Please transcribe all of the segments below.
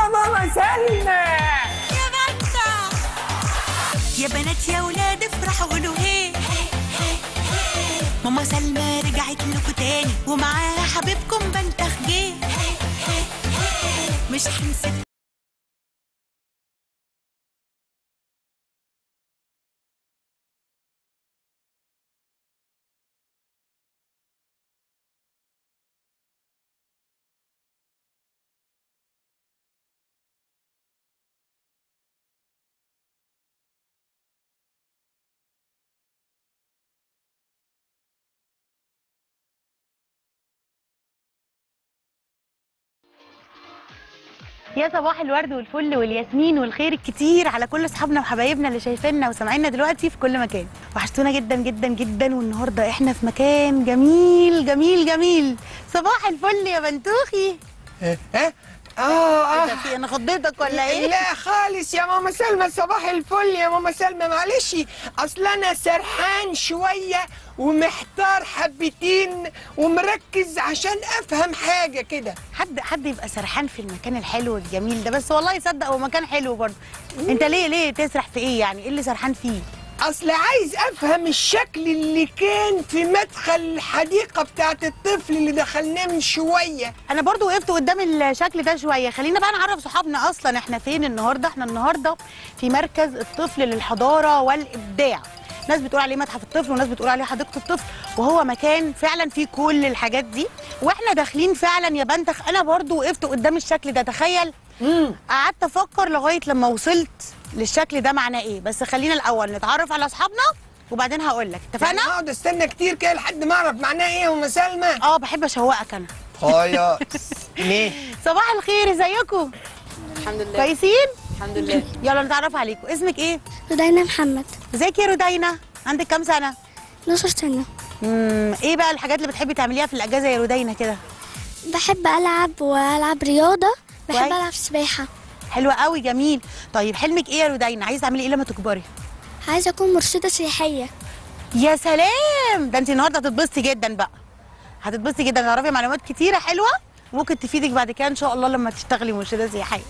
ماما سلمى يا بنتا يا بنات يا ولاد افرحوا قولوا هي ماما سلمى رجعت لكم تاني ومعاها حبيبكم بنتخ جه مش هنسيب يا صباح الورد والفل والياسمين والخير الكتير على كل اصحابنا وحبايبنا اللي شايفيننا وسامعيننا دلوقتي في كل مكان وحشتونا جدا جدا جدا والنهارده احنا في مكان جميل جميل جميل صباح الفل يا بنتوخي ها اه إيه ده اه في انا خضيتك ولا ايه لا خالص يا ماما سلمى صباح الفل يا ماما سلمى معلش اصل انا سرحان شويه ومحتار حبتين ومركز عشان افهم حاجه كده حد حد يبقى سرحان في المكان الحلو الجميل ده بس والله يصدق هو مكان حلو برضه انت ليه ليه تسرح في ايه يعني ايه اللي سرحان فيه اصل عايز افهم الشكل اللي كان في مدخل الحديقه بتاعت الطفل اللي دخلناه من شويه انا برضو وقفت قدام الشكل ده شويه خلينا بقى نعرف صحابنا اصلا احنا فين النهارده احنا النهارده في مركز الطفل للحضاره والابداع ناس بتقول عليه متحف الطفل وناس بتقول عليه حديقه الطفل وهو مكان فعلا فيه كل الحاجات دي واحنا داخلين فعلا يا بنتخ انا برضو وقفت قدام الشكل ده تخيل قعدت افكر لغايه لما وصلت للشكل ده معناه ايه بس خلينا الاول نتعرف على اصحابنا وبعدين هقول لك يعني اتفقنا اقعد استنى كتير كده لحد ما اعرف معناه ايه يا ام سلمى اه بحب اشوقك انا خلاص ليه صباح الخير ازيكم الحمد لله كويسين الحمد لله يلا نتعرف عليكم اسمك ايه رودينا محمد ازيك يا رودينا عندك كام سنه 12 سنة امم ايه بقى الحاجات اللي بتحبي تعمليها في الاجازه يا رودينا كده بحب ألعب وألعب رياضة بحب كويس. ألعب سباحة حلوه قوي جميل طيب حلمك ايه يا رودينا عايزه تعملي ايه لما تكبري عايزة أكون مرشدة سياحية يا سلام ده انت النهارده هتتبسطي جدا بقى هتتبسطي جدا تعرفي معلومات كتيره حلوه ممكن تفيدك بعد كده ان شاء الله لما تشتغلي مرشده سياحيه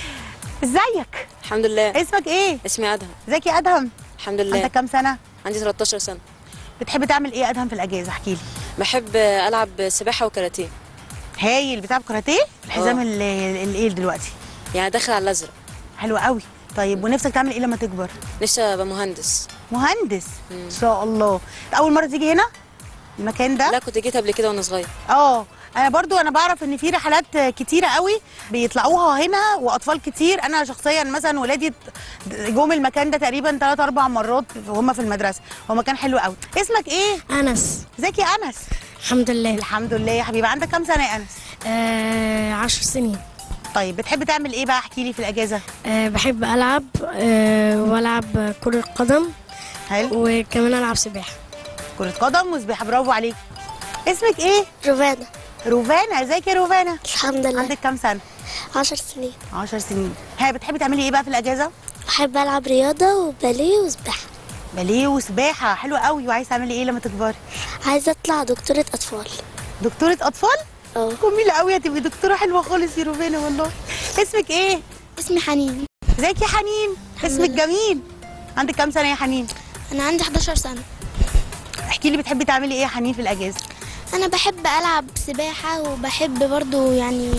ازيك الحمد لله اسمك ايه اسمي ادهم ازيك يا ادهم الحمد لله عندك كام سنه عندي 13 سنه بتحب تعمل ايه يا ادهم في الاجازه احكي لي بحب العب سباحه وكاراتيه هايل بتلعب كاراتيه الحزام ال- الايه دلوقتي يعني داخل على الازرق حلو قوي طيب ونفسك تعمل ايه لما تكبر نفسي ابقى مهندس مهندس ان شاء الله اول مره تيجي هنا المكان ده لا كنت جيت قبل كده وانا صغير اه انا برضو انا بعرف ان في رحلات كتيره قوي بيطلعوها هنا واطفال كتير انا شخصيا مثلا ولادي جم المكان ده تقريبا ثلاث اربع مرات وهم في المدرسه هو مكان حلو قوي اسمك ايه أنس ازيك يا انس الحمد لله الحمد لله يا حبيبي عندك كام سنه يا انس آه عشر سنين طيب بتحب تعمل ايه بقى احكي لي في الاجازه آه بحب ألعب آه وألعب كرة قدم حلو وكمان ألعب سباحة كره قدم وسباحه برافو عليك اسمك ايه روفانا روفانا ازيك يا روفانا الحمد لله عندك كام سنه عشر سنين 10 سنين ها بتحبي تعملي ايه بقى في الاجازه بحب ألعب رياضة وباليه وسباحة باليه وسباحه حلو قوي وعايزه تعملي ايه لما تكبري عايزة أطلع دكتورة أطفال دكتوره اطفال اه جميله قوي هتبقي دكتوره حلوه خالص يا روفانا والله اسمك ايه اسمي حنين ازيك يا حنين اسمك جميل عندك كام سنه يا حنين أنا عندي 11 سنة احكي لي بتحبي تعملي ايه يا حنين في الاجازه أنا بحب ألعب سباحة وبحب برضو يعني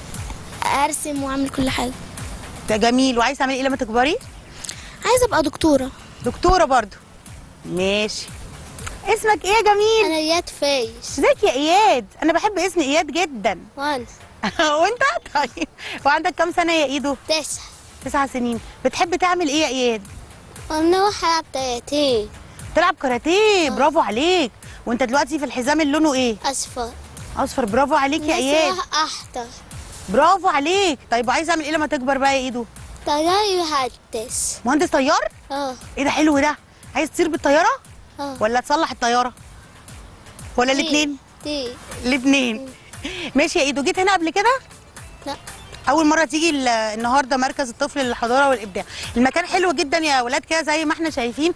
أرسم وأعمل كل حاجة ده جميل وعايزه تعملي ايه لما تكبري عايزة أبقى دكتورة دكتوره برضو ماشي اسمك ايه يا جميل أنا رياض فايش ازيك يا اياد انا بحب اسم اياد جدا وأنت وانت طيب وعندك كام سنه يا ايدو تسعة تسع سنين بتحب تعمل ايه يا اياد وأنا راح ألعب تياتي تلعب كاراتيه برافو عليك وانت دلوقتي في الحزام اللي لونه ايه أصفر اصفر برافو عليك يا اياد راح أحضر برافو عليك طيب وعايز اعمل ايه لما تكبر بقى يا ايدو طياري يهندس مهندس طيار اه ايه ده حلو ده عايز تطير بالطياره اه ولا تصلح الطياره ولا الاثنين دي الاثنين ماشي يا ايدو جيت هنا قبل كده لا اول مره تيجي ال- النهارده مركز الطفل للحضاره والابداع المكان حلو جدا يا ولاد كده زي ما احنا شايفين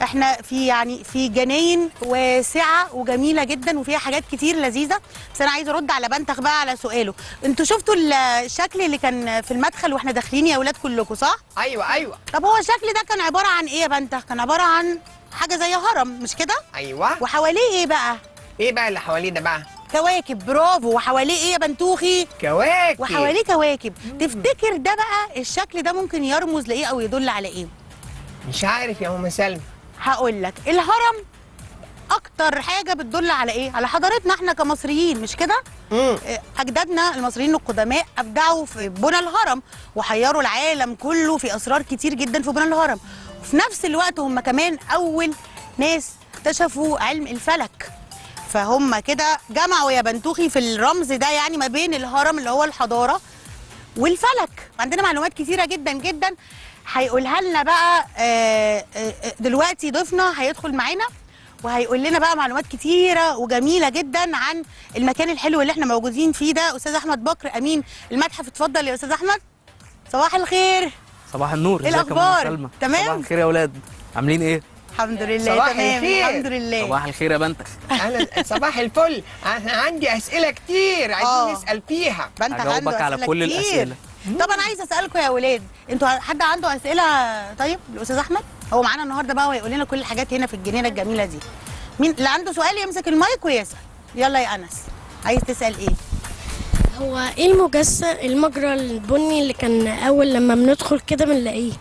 احنا في يعني في جناين واسعه وجميله جدا وفيها حاجات كتير لذيذه بس انا عايزه ارد على بنتخ بقى على سؤاله انتوا شفتوا الشكل اللي كان في المدخل واحنا داخلين يا اولاد كلكم صح ايوه ايوه طب هو الشكل ده كان عباره عن ايه يا بنتخ كان عباره عن حاجه زي هرم مش كده ايوه وحواليه ايه بقى ايه بقى اللي حواليه ده بقى كواكب برافو وحواليه ايه يا بنتوخي كواكب وحواليه كواكب تفتكر ده بقى الشكل ده ممكن يرمز لايه او يدل على ايه مش عارف يا ام سلمى هقول لك الهرم اكتر حاجه بتدل على ايه على حضارتنا احنا كمصريين مش كده امم إيه، اجدادنا المصريين القدماء ابدعوا في بنى الهرم وحيروا العالم كله في اسرار كتير جدا في بنى الهرم وفي نفس الوقت هم كمان اول ناس اكتشفوا علم الفلك فهم كده جمعوا يا بنتوخي في الرمز ده يعني ما بين الهرم اللي هو الحضاره والفلك عندنا معلومات كتيره جدا جدا هيقولها لنا بقى آه، آه، آه، دلوقتي ضيفنا هيدخل معانا وهيقول لنا بقى معلومات كتيره وجميله جدا عن المكان الحلو اللي احنا موجودين فيه ده استاذ احمد بكر امين المتحف اتفضل يا استاذ احمد صباح الخير صباح النور إيه ازيك يا الأخبار؟ أم سلمى؟ تمام؟ صباح الخير يا اولاد عاملين ايه الحمد لله صباح تمام الخير. الحمد لله صباح الخير يا بنتك انا صباح الفل انا عندي اسئله كتير عايزين آه. نسال فيها بنت هجاوبك عنده على أسئلة كل كتير. الأسئلة. طب انا عايزه اسالكم يا ولاد انتوا حد عنده اسئله طيب الاستاذ احمد هو معانا النهارده بقى وهيقول لنا كل الحاجات هنا في الجنينه الجميله دي مين اللي عنده سؤال يمسك المايك ويسال يلا يا انس عايز تسال ايه هو ايه المجسم المجرى البني اللي كان اول لما بندخل كده بنلاقيه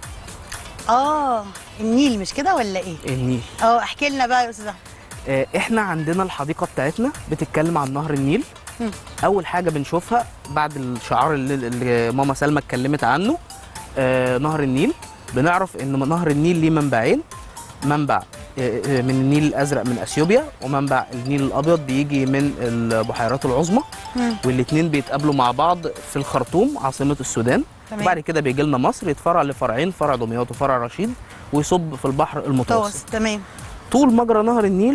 اه النيل مش كده ولا ايه النيل اه احكي لنا بقى يا استاذ احمد آه، احنا عندنا الحديقه بتاعتنا بتتكلم عن نهر النيل مم. اول حاجه بنشوفها بعد الشعار اللي, اللي ماما سلمى اتكلمت عنه آه نهر النيل بنعرف ان نهر النيل ليه منبعين منبع آه، آه، من النيل الازرق من اثيوبيا ومنبع النيل الابيض بيجي من البحيرات العظمى مم. والاثنين بيتقابلوا مع بعض في الخرطوم عاصمه السودان تمام. وبعد كده بيجي لنا مصر يتفرع لفرعين فرع دمياط وفرع رشيد ويصب في البحر المتوسط متوسط تمام طول مجرى نهر النيل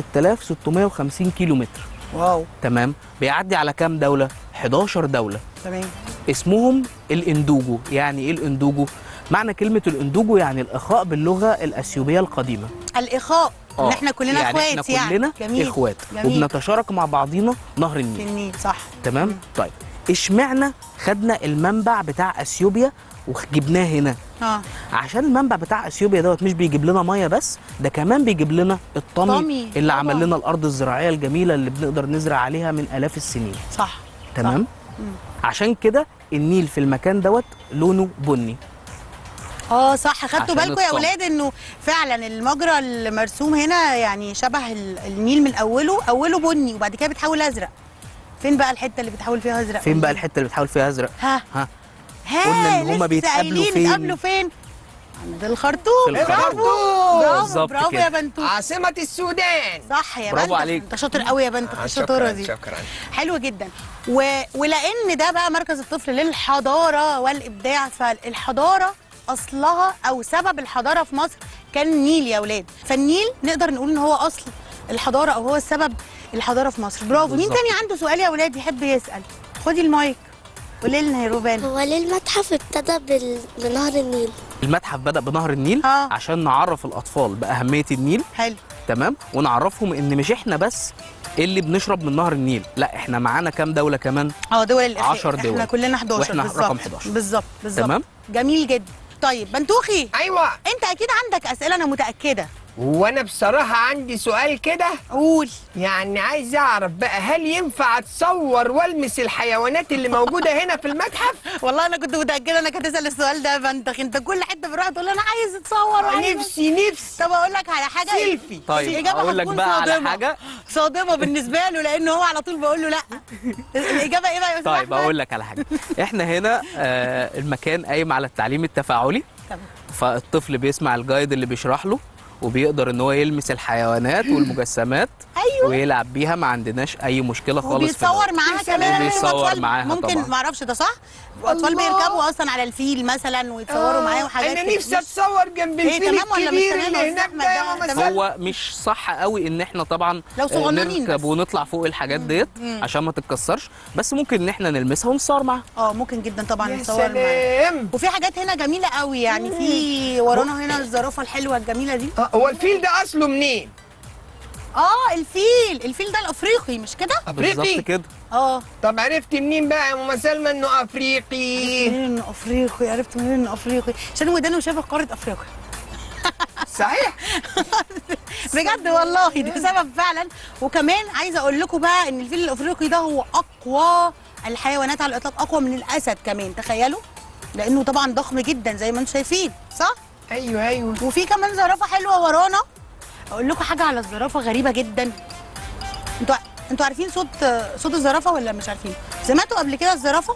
6650 كيلو متر واو تمام بيعدي على كام دولة 11 دولة تمام اسمهم الاندوجو يعني ايه الاندوجو معنى كلمة الاندوجو يعني الإخاء باللغة الأثيوبية القديمة الاخاء ان احنا كلنا يعني اخوات احنا يعني كلنا جميل اخوات جميل وبنتشارك مع بعضينا نهر في النيل النيل صح تمام طيب اشمعنى خدنا المنبع بتاع اثيوبيا وجبناه هنا اه عشان المنبع بتاع اثيوبيا دوت مش بيجيب لنا ميه بس ده كمان بيجيب لنا الطمي طمي، اللي عمل طبعاً. لنا الارض الزراعيه الجميله اللي بنقدر نزرع عليها من الاف السنين صح تمام عشان كده النيل في المكان دوت لونه بني اه صح خدتوا عشان بالكم يا الطمي. اولاد انه فعلا المجرى المرسوم هنا يعني شبه ال- النيل من اوله اوله بني وبعد كده بيتحول ازرق فين بقى الحته اللي بتحول فيها ازرق فين بقى الحته اللي بتحاول فيها ازرق ها ها ها قلنا إن هما لسه بيتقابلوا قايلين فين؟ بيتقابلوا فين عند الخرطوم في الخرطوم. برافو برافو بالظبط برافو كده. يا بنتو عاصمه السودان صح يا برافو بنتو عليك. انت شاطر قوي يا بنتو في آه، الشطاره شكراً، دي شكراً. حلو جدا و... ولان ده بقى مركز الطفل للحضاره والابداع فالحضاره اصلها او سبب الحضاره في مصر كان النيل يا اولاد فالنيل نقدر نقول ان هو اصل الحضاره او هو السبب الحضاره في مصر برافو مين بالظبط. تاني عنده سؤال يا اولاد يحب يسال خدي المايك قولي لنا يا روبان هو ليه المتحف ابتدى بال... بنهر النيل المتحف بدا بنهر النيل آه. عشان نعرف الاطفال باهميه النيل حلو تمام ونعرفهم ان مش احنا بس اللي بنشرب من نهر النيل لا احنا معانا كام دوله كمان اه دول الاخلاق 10 دول. احنا كلنا 11 وإحنا بالظبط رقم 11. بالظبط بالظبط تمام. جميل جدا طيب بنتوخي ايوه انت اكيد عندك اسئله انا متاكده وانا بصراحه عندي سؤال كده قول يعني عايز اعرف بقى هل ينفع اتصور والمس الحيوانات اللي موجوده هنا في المتحف والله انا كنت متاكده انك هتسال السؤال ده يا بنتخ انت كل حته بتروح تقول لي انا عايز اتصور وعايز نفسي نفسي طب اقول لك على حاجه سيلفي. طيب الإجابة اقول لك هتكون بقى على صادمة. حاجه صادمه بالنسبه له لان هو على طول بقول له لا الاجابه ايه بقى يا استاذ طيب أحمد؟ اقول لك على حاجه احنا هنا آه المكان قايم على التعليم التفاعلي تمام. فالطفل بيسمع الجايد اللي بيشرح له وبيقدر ان هو يلمس الحيوانات والمجسمات ايوه ويلعب بيها ما عندناش اي مشكله خالص في وبيتصور ده. معاها كمان وبيتصور أطفال معاها ممكن طبعاً. ما اعرفش ده صح واطفال الله. بيركبوا اصلا على الفيل مثلا ويتصوروا معاه وحاجات انا كده. نفسي مش- اتصور جنب إيه، الفيل تمام ولا مش الكبير تمام اللي يا هناك أستاذ ده يا أحمد؟ ماما ده سلمى هو مش صح قوي ان احنا طبعا لو آه، صغننين نركب بس. ونطلع فوق الحاجات ديت عشان ما تتكسرش بس ممكن ان احنا نلمسها ونصور معاها اه ممكن جدا طبعا يا نتصور معاه سلام وفي حاجات هنا جميله قوي يعني في ورانا هنا الزرافه الحلوه الجميله دي آه، هو الفيل ده اصله منين؟ اه الفيل الفيل ده الافريقي مش كده بالظبط افريقي كده اه طب عرفت منين بقى يا ماما سلمى انه افريقي؟ منين انه افريقي عرفت منين انه افريقي عشان ودانه شافه في قاره افريقيا صحيح؟ بجد والله ده سبب فعلا وكمان عايزه اقول لكم بقى ان الفيل الافريقي ده هو اقوى الحيوانات على الاطلاق اقوى من الاسد كمان تخيلوا لانه طبعا ضخم جدا زي ما انتم شايفين صح ايوه ايوه وفي كمان زرافه حلوه ورانا اقول لكم حاجه على الزرافه غريبه جدا انتوا انتوا عارفين صوت صوت الزرافه ولا مش عارفين سمعتوا قبل كده الزرافه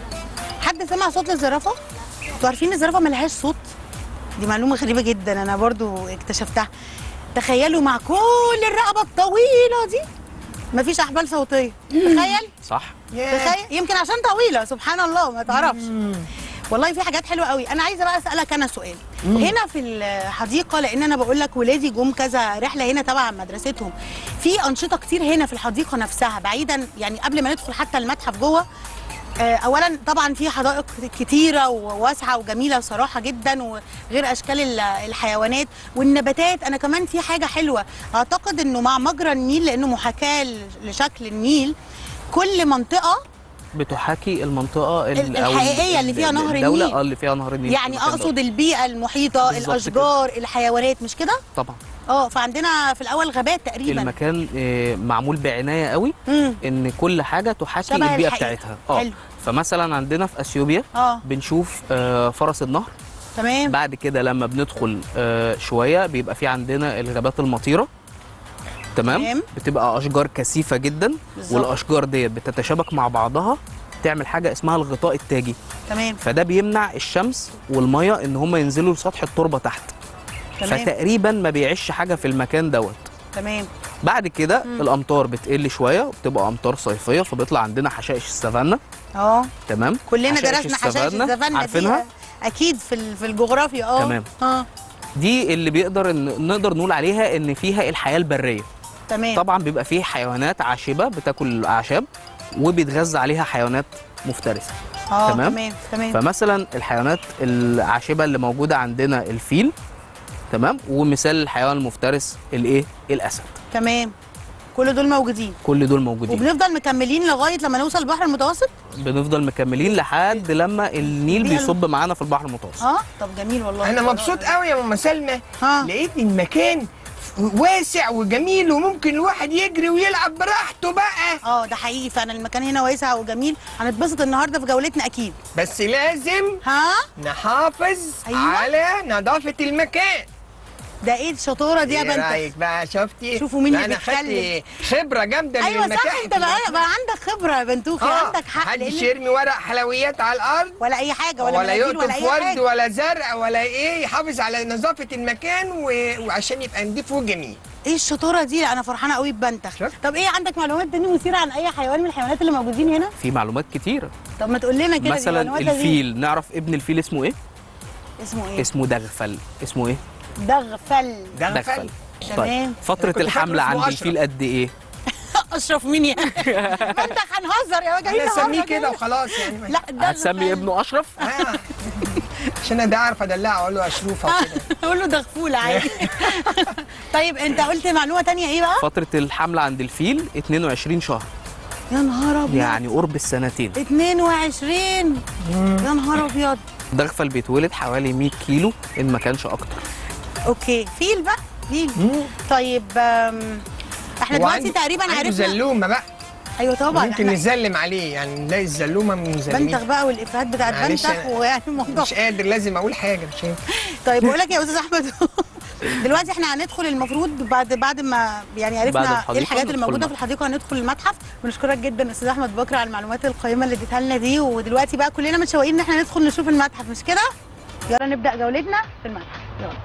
حد سمع صوت الزرافه انتوا عارفين الزرافه ملهاش صوت دي معلومه غريبه جدا انا برضو اكتشفتها تخيلوا مع كل الرقبه الطويله دي مفيش احبال صوتيه تخيل صح ياه. تخيل يمكن عشان طويله سبحان الله ما تعرفش والله في حاجات حلوه قوي انا عايزه بقى اسالك انا سؤال هنا في الحديقه لان انا بقول لك ولادي جم كذا رحله هنا تبع مدرستهم في انشطه كتير هنا في الحديقه نفسها بعيدا يعني قبل ما ندخل حتى المتحف جوه آه، اولا طبعا في حدائق كتيره وواسعه وجميله صراحه جدا وغير اشكال ال- الحيوانات والنباتات انا كمان في حاجه حلوه اعتقد انه مع مجرى النيل لانه محاكاه ل- لشكل النيل كل منطقه بتحاكي المنطقه ال- ال- أو ال- الحقيقية اللي فيها ال- نهر الدوله النيل. اه اللي فيها نهر النيل يعني في المكان اقصد ده. البيئه المحيطه بالظبط الاشجار الحيوانات مش كده طبعا اه فعندنا في الاول غابات تقريبا المكان آه، معمول بعنايه قوي امم ان كل حاجه تحاكي شبه البيئه الحقيقة. بتاعتها اه حلو. فمثلا عندنا في اثيوبيا اه بنشوف آه، فرس النهر تمام بعد كده لما بندخل آه، شويه بيبقى في عندنا الغابات المطيره تمام تمام. بتبقى اشجار كثيفه جدا بالظبط. والاشجار ديت بتتشابك مع بعضها تعمل حاجه اسمها الغطاء التاجي تمام فده بيمنع الشمس والميه ان هم ينزلوا لسطح التربه تحت تمام فتقريبا ما بيعيش حاجه في المكان دوت تمام بعد كده الامطار بتقل شويه وبتبقى امطار صيفيه فبيطلع عندنا حشائش السافانا اه تمام كلنا حشائش درسنا حشائش الزفانة دي عارفينها اكيد في ال- في الجغرافيا اه تمام. اه دي اللي بيقدر إن نقدر نقول عليها ان فيها الحياه البريه تمام طبعا بيبقى فيه حيوانات عاشبه بتاكل الاعشاب وبيتغذى عليها حيوانات مفترسه اه تمام. تمام تمام فمثلا الحيوانات العاشبه اللي موجوده عندنا الفيل تمام ومثال الحيوان المفترس الايه الاسد تمام كل دول موجودين كل دول موجودين وبنفضل مكملين لغايه لما نوصل البحر المتوسط بنفضل مكملين لحد لما النيل بيها بيصب معانا في البحر المتوسط اه طب جميل والله انا مبسوط قوي يا ماما سلمى ها لقيت المكان واسع وجميل وممكن الواحد يجري ويلعب براحته بقى اه ده حقيقي فعلا المكان هنا واسع وجميل هنتبسط النهارده في جولتنا اكيد بس لازم ها نحافظ أيوة. على نظافة المكان ده ايه الشطوره دي يا ايه بنت رايك بقى شفتي شوفوا مين بقى اللي انا خدت بيتكلم. خبرة جامدة من ايوه صح المتاحف انت بقى, بقى عندك خبره يا بنتوخي اه عندك حق محدش لأن- يرمي ورق حلويات على الارض ولا اي حاجه ولا, ولا مناديل ولا يقطف اي ورد حاجه ولا زرع ولا ايه يحافظ على نظافة المكان و... وعشان يبقى نضيف وجميل ايه الشطوره دي لا انا فرحانه قوي ببنتخ شفت؟ طب ايه عندك معلومات تاني مثيره عن اي حيوان من الحيوانات اللي موجودين هنا في معلومات كتيره طب ما تقول لنا كده دي مثلا معلومات لذيذة. الفيل نعرف ابن الفيل اسمه ايه اسمه ايه اسمه دغفل اسمه ايه دغفل ده غفل تمام. طيب فتره كنت فاكره الحمل اسمه عند أشرف. الفيل قد ايه اشرف مين يعني بنتخ هنهزر يا جايين انا اسميه نهزر كده جايين- وخلاص يعني لا دغفل هتسمي ابنه اشرف آه. عشان انا ده اعرف ادلعه اقول له اشروفه وكده قول له دغفول عادي طيب انت قلت معلومه تانية ايه بقى فتره الحمل عند الفيل 22 شهر يا نهار ابيض يعني قرب السنتين 22 يا نهار ابيض دغفل بيتولد حوالي 100 كيلو ان ما كانش اكتر اوكي فيل بقى فيل طيب آم، احنا دلوقتي وعنده- تقريبا عنده عرفنا زلومه بقى ايوه طبعا ممكن احنا نزلم عليه يعني نلاقي الزلومه من بنتخ زلمين بقى والافيهات بتاعت معلش بنتخ أنا ويعني الموضوع مش قادر لازم اقول حاجه مش هينفع طيب بقول لك يا استاذ احمد دلوقتي احنا هندخل المفروض بعد بعد ما يعني بعد عرفنا الحديقة ايه الحاجات اللي ندخل موجوده في المتحف. الحديقه هندخل المتحف بنشكرك جدا استاذ احمد بكر على المعلومات القيمه اللي اديتها لنا دي ودلوقتي بقى كلنا متشوقين ان احنا ندخل نشوف المتحف مش كده يلا نبدا جولتنا في المتحف يلا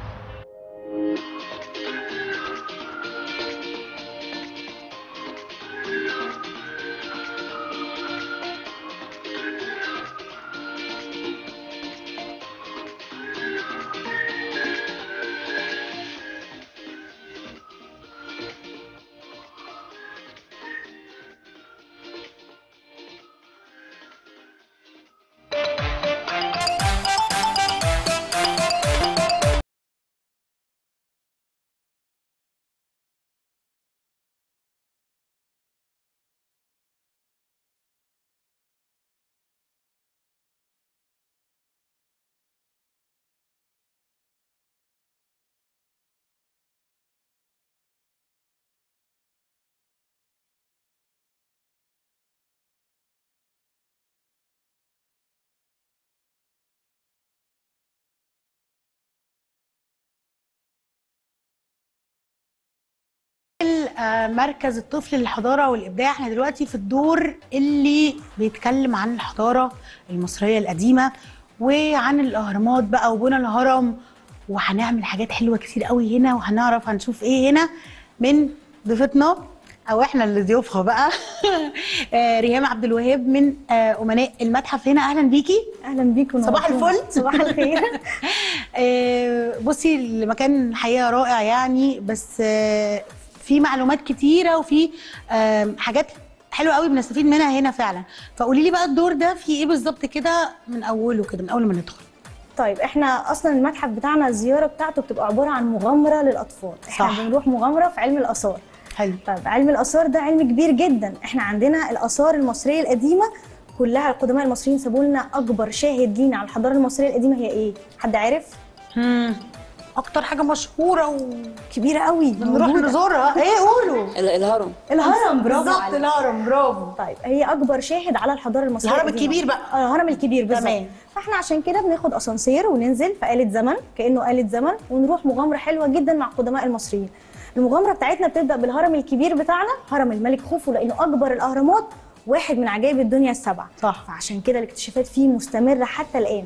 آه، مركز الطفل للحضاره والابداع احنا دلوقتي في الدور اللي بيتكلم عن الحضاره المصريه القديمه وعن الاهرامات بقى وبنى الهرم وهنعمل حاجات حلوه كتير قوي هنا وهنعرف هنشوف ايه هنا من ضيفتنا او احنا اللي ضيوفها بقى آه، ريهام عبد الوهاب من آه، امناء المتحف هنا اهلا بيكي اهلا بيكم صباح نورتونا. الفل صباح الخير آه، بصي المكان الحقيقه رائع يعني بس آه، في معلومات كتيره وفي آه، حاجات حلوه قوي بنستفيد منها هنا فعلا فقولي لي بقى الدور ده فيه ايه بالظبط كده من اوله كده من اول ما ندخل طيب احنا اصلا المتحف بتاعنا الزياره بتاعته بتبقى عباره عن مغامره للاطفال احنا صح. بنروح مغامره في علم الاثار حلو طيب علم الاثار ده علم كبير جدا احنا عندنا الاثار المصريه القديمه كلها القدماء المصريين سابوا لنا اكبر شاهد لينا على الحضاره المصريه القديمه هي ايه حد عارف مم. اكتر حاجه مشهوره كبيره قوي ونروح موجودة. نزورها ايه قولوا ال- الهرم الهرم برافو بالظبط عليك. الهرم برافو طيب هي اكبر شاهد على الحضاره المصريه الهرم القديمة. الكبير بقى. آه، الهرم الكبير بالظبط تمام. فاحنا عشان كده بناخد اسانسير وننزل في آلة زمن كانه آلة زمن ونروح مغامره حلوه جدا مع القدماء المصريين المغامره بتاعتنا بتبدا بالهرم الكبير بتاعنا هرم الملك خوفو لانه اكبر الاهرامات واحد من عجائب الدنيا السبعه صح. فعشان كده الاكتشافات فيه مستمره حتى الان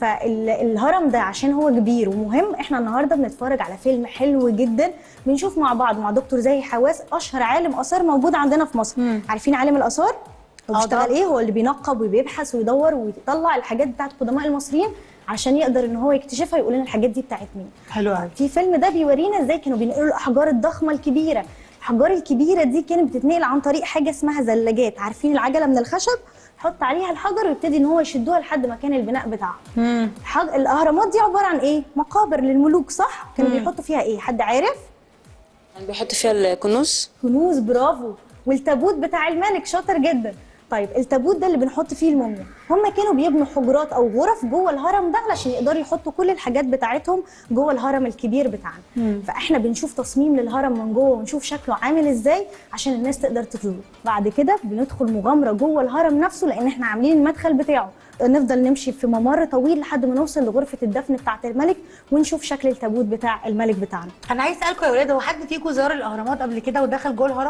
فالهرم ده عشان هو كبير ومهم احنا النهارده بنتفرج على فيلم حلو جدا بنشوف مع بعض مع دكتور زاهي حواس اشهر عالم اثار موجود عندنا في مصر مم. عارفين عالم الاثار هو آه بيشتغل طبعاً. ايه هو اللي بينقب وبيبحث ويدور ويطلع الحاجات بتاعت القدماء المصريين عشان يقدر ان هو يكتشفها ويقول لنا الحاجات دي بتاعت مين حلو قوي في فيلم ده بيورينا ازاي كانوا بينقلوا الاحجار الضخمه الكبيره الاحجار الكبيره دي كانت بتتنقل عن طريق حاجه اسمها زلاجات عارفين العجله من الخشب حط عليها الحجر ويبتدي ان هو يشدوها لحد مكان البناء بتاعها مم. الحج... الاهرامات دي عباره عن ايه مقابر للملوك صح كانوا مم. بيحطوا فيها ايه حد عارف يعني بيحط فيها الكنوز كنوز برافو والتابوت بتاع الملك شاطر جدا طيب التابوت ده اللي بنحط فيه الموميا هم كانوا بيبنوا حجرات او غرف جوه الهرم ده علشان يقدروا يحطوا كل الحاجات بتاعتهم جوه الهرم الكبير بتاعنا مم. فاحنا بنشوف تصميم للهرم من جوه ونشوف شكله عامل ازاي عشان الناس تقدر تزوره بعد كده بندخل مغامره جوه الهرم نفسه لان احنا عاملين المدخل بتاعه نفضل نمشي في ممر طويل لحد ما نوصل لغرفه الدفن بتاعه الملك ونشوف شكل التابوت بتاع الملك بتاعنا انا عايز اسالكم يا ولاد هو حد فيكم زار الاهرامات قبل كده ودخل جوه الهرم؟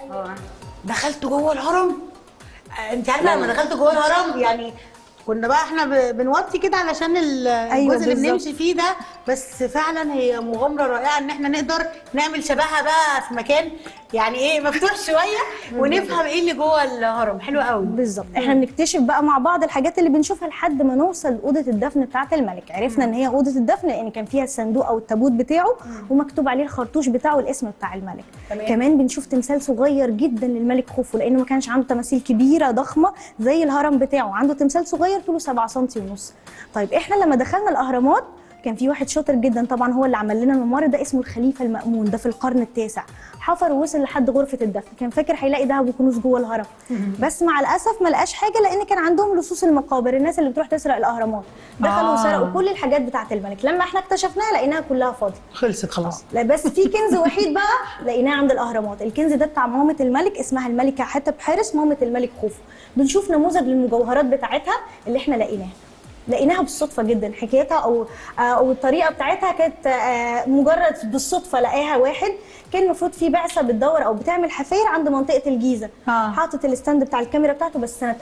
دخلت جوه الهرم؟ آه، انت عارفه لما دخلت جوه الهرم يعني كنا بقى احنا ب- بنوطي كده علشان ال- أيوة الجزء اللي بالظبط. بنمشي فيه ده بس فعلا هي مغامره رائعه ان احنا نقدر نعمل شبهها بقى في مكان يعني ايه مفتوح شويه ونفهم ايه اللي جوه الهرم حلو قوي بالظبط احنا بنكتشف بقى مع بعض الحاجات اللي بنشوفها لحد ما نوصل لاوضه الدفن بتاعه الملك عرفنا ان هي اوضه الدفن لان كان فيها الصندوق او التابوت بتاعه ومكتوب عليه الخرطوش بتاعه والاسم بتاع الملك تمام. كمان بنشوف تمثال صغير جدا للملك خوفو لانه ما كانش عنده تماثيل كبيره ضخمه زي الهرم بتاعه عنده تمثال صغير طوله 7 سم ونص طيب احنا لما دخلنا الاهرامات كان في واحد شاطر جدا طبعا هو اللي عمل لنا الممر ده اسمه الخليفه المأمون ده في القرن التاسع حفر ووصل لحد غرفه الدفن كان فاكر هيلاقي ذهب وكنوز جوه الهرم بس مع الاسف ما لقاش حاجه لان كان عندهم لصوص المقابر الناس اللي بتروح تسرق الاهرامات دخلوا آه. وسرقوا كل الحاجات بتاعه الملك لما احنا اكتشفناها لقيناها كلها فاضيه خلصت خلاص لا بس في كنز وحيد بقى لقيناه عند الاهرامات الكنز ده بتاع مامة الملك اسمها الملكه حتب حارس مامة الملك خوفو بنشوف نموذج للمجوهرات بتاعتها اللي احنا لقيناها لقيناها بالصدفه جدا حكايتها او او الطريقه بتاعتها كانت آه، مجرد بالصدفه لقاها واحد كان المفروض في بعثه بتدور او بتعمل حفاير عند منطقه الجيزه آه. حاطط الستاند بتاع الكاميرا بتاعته بس سنه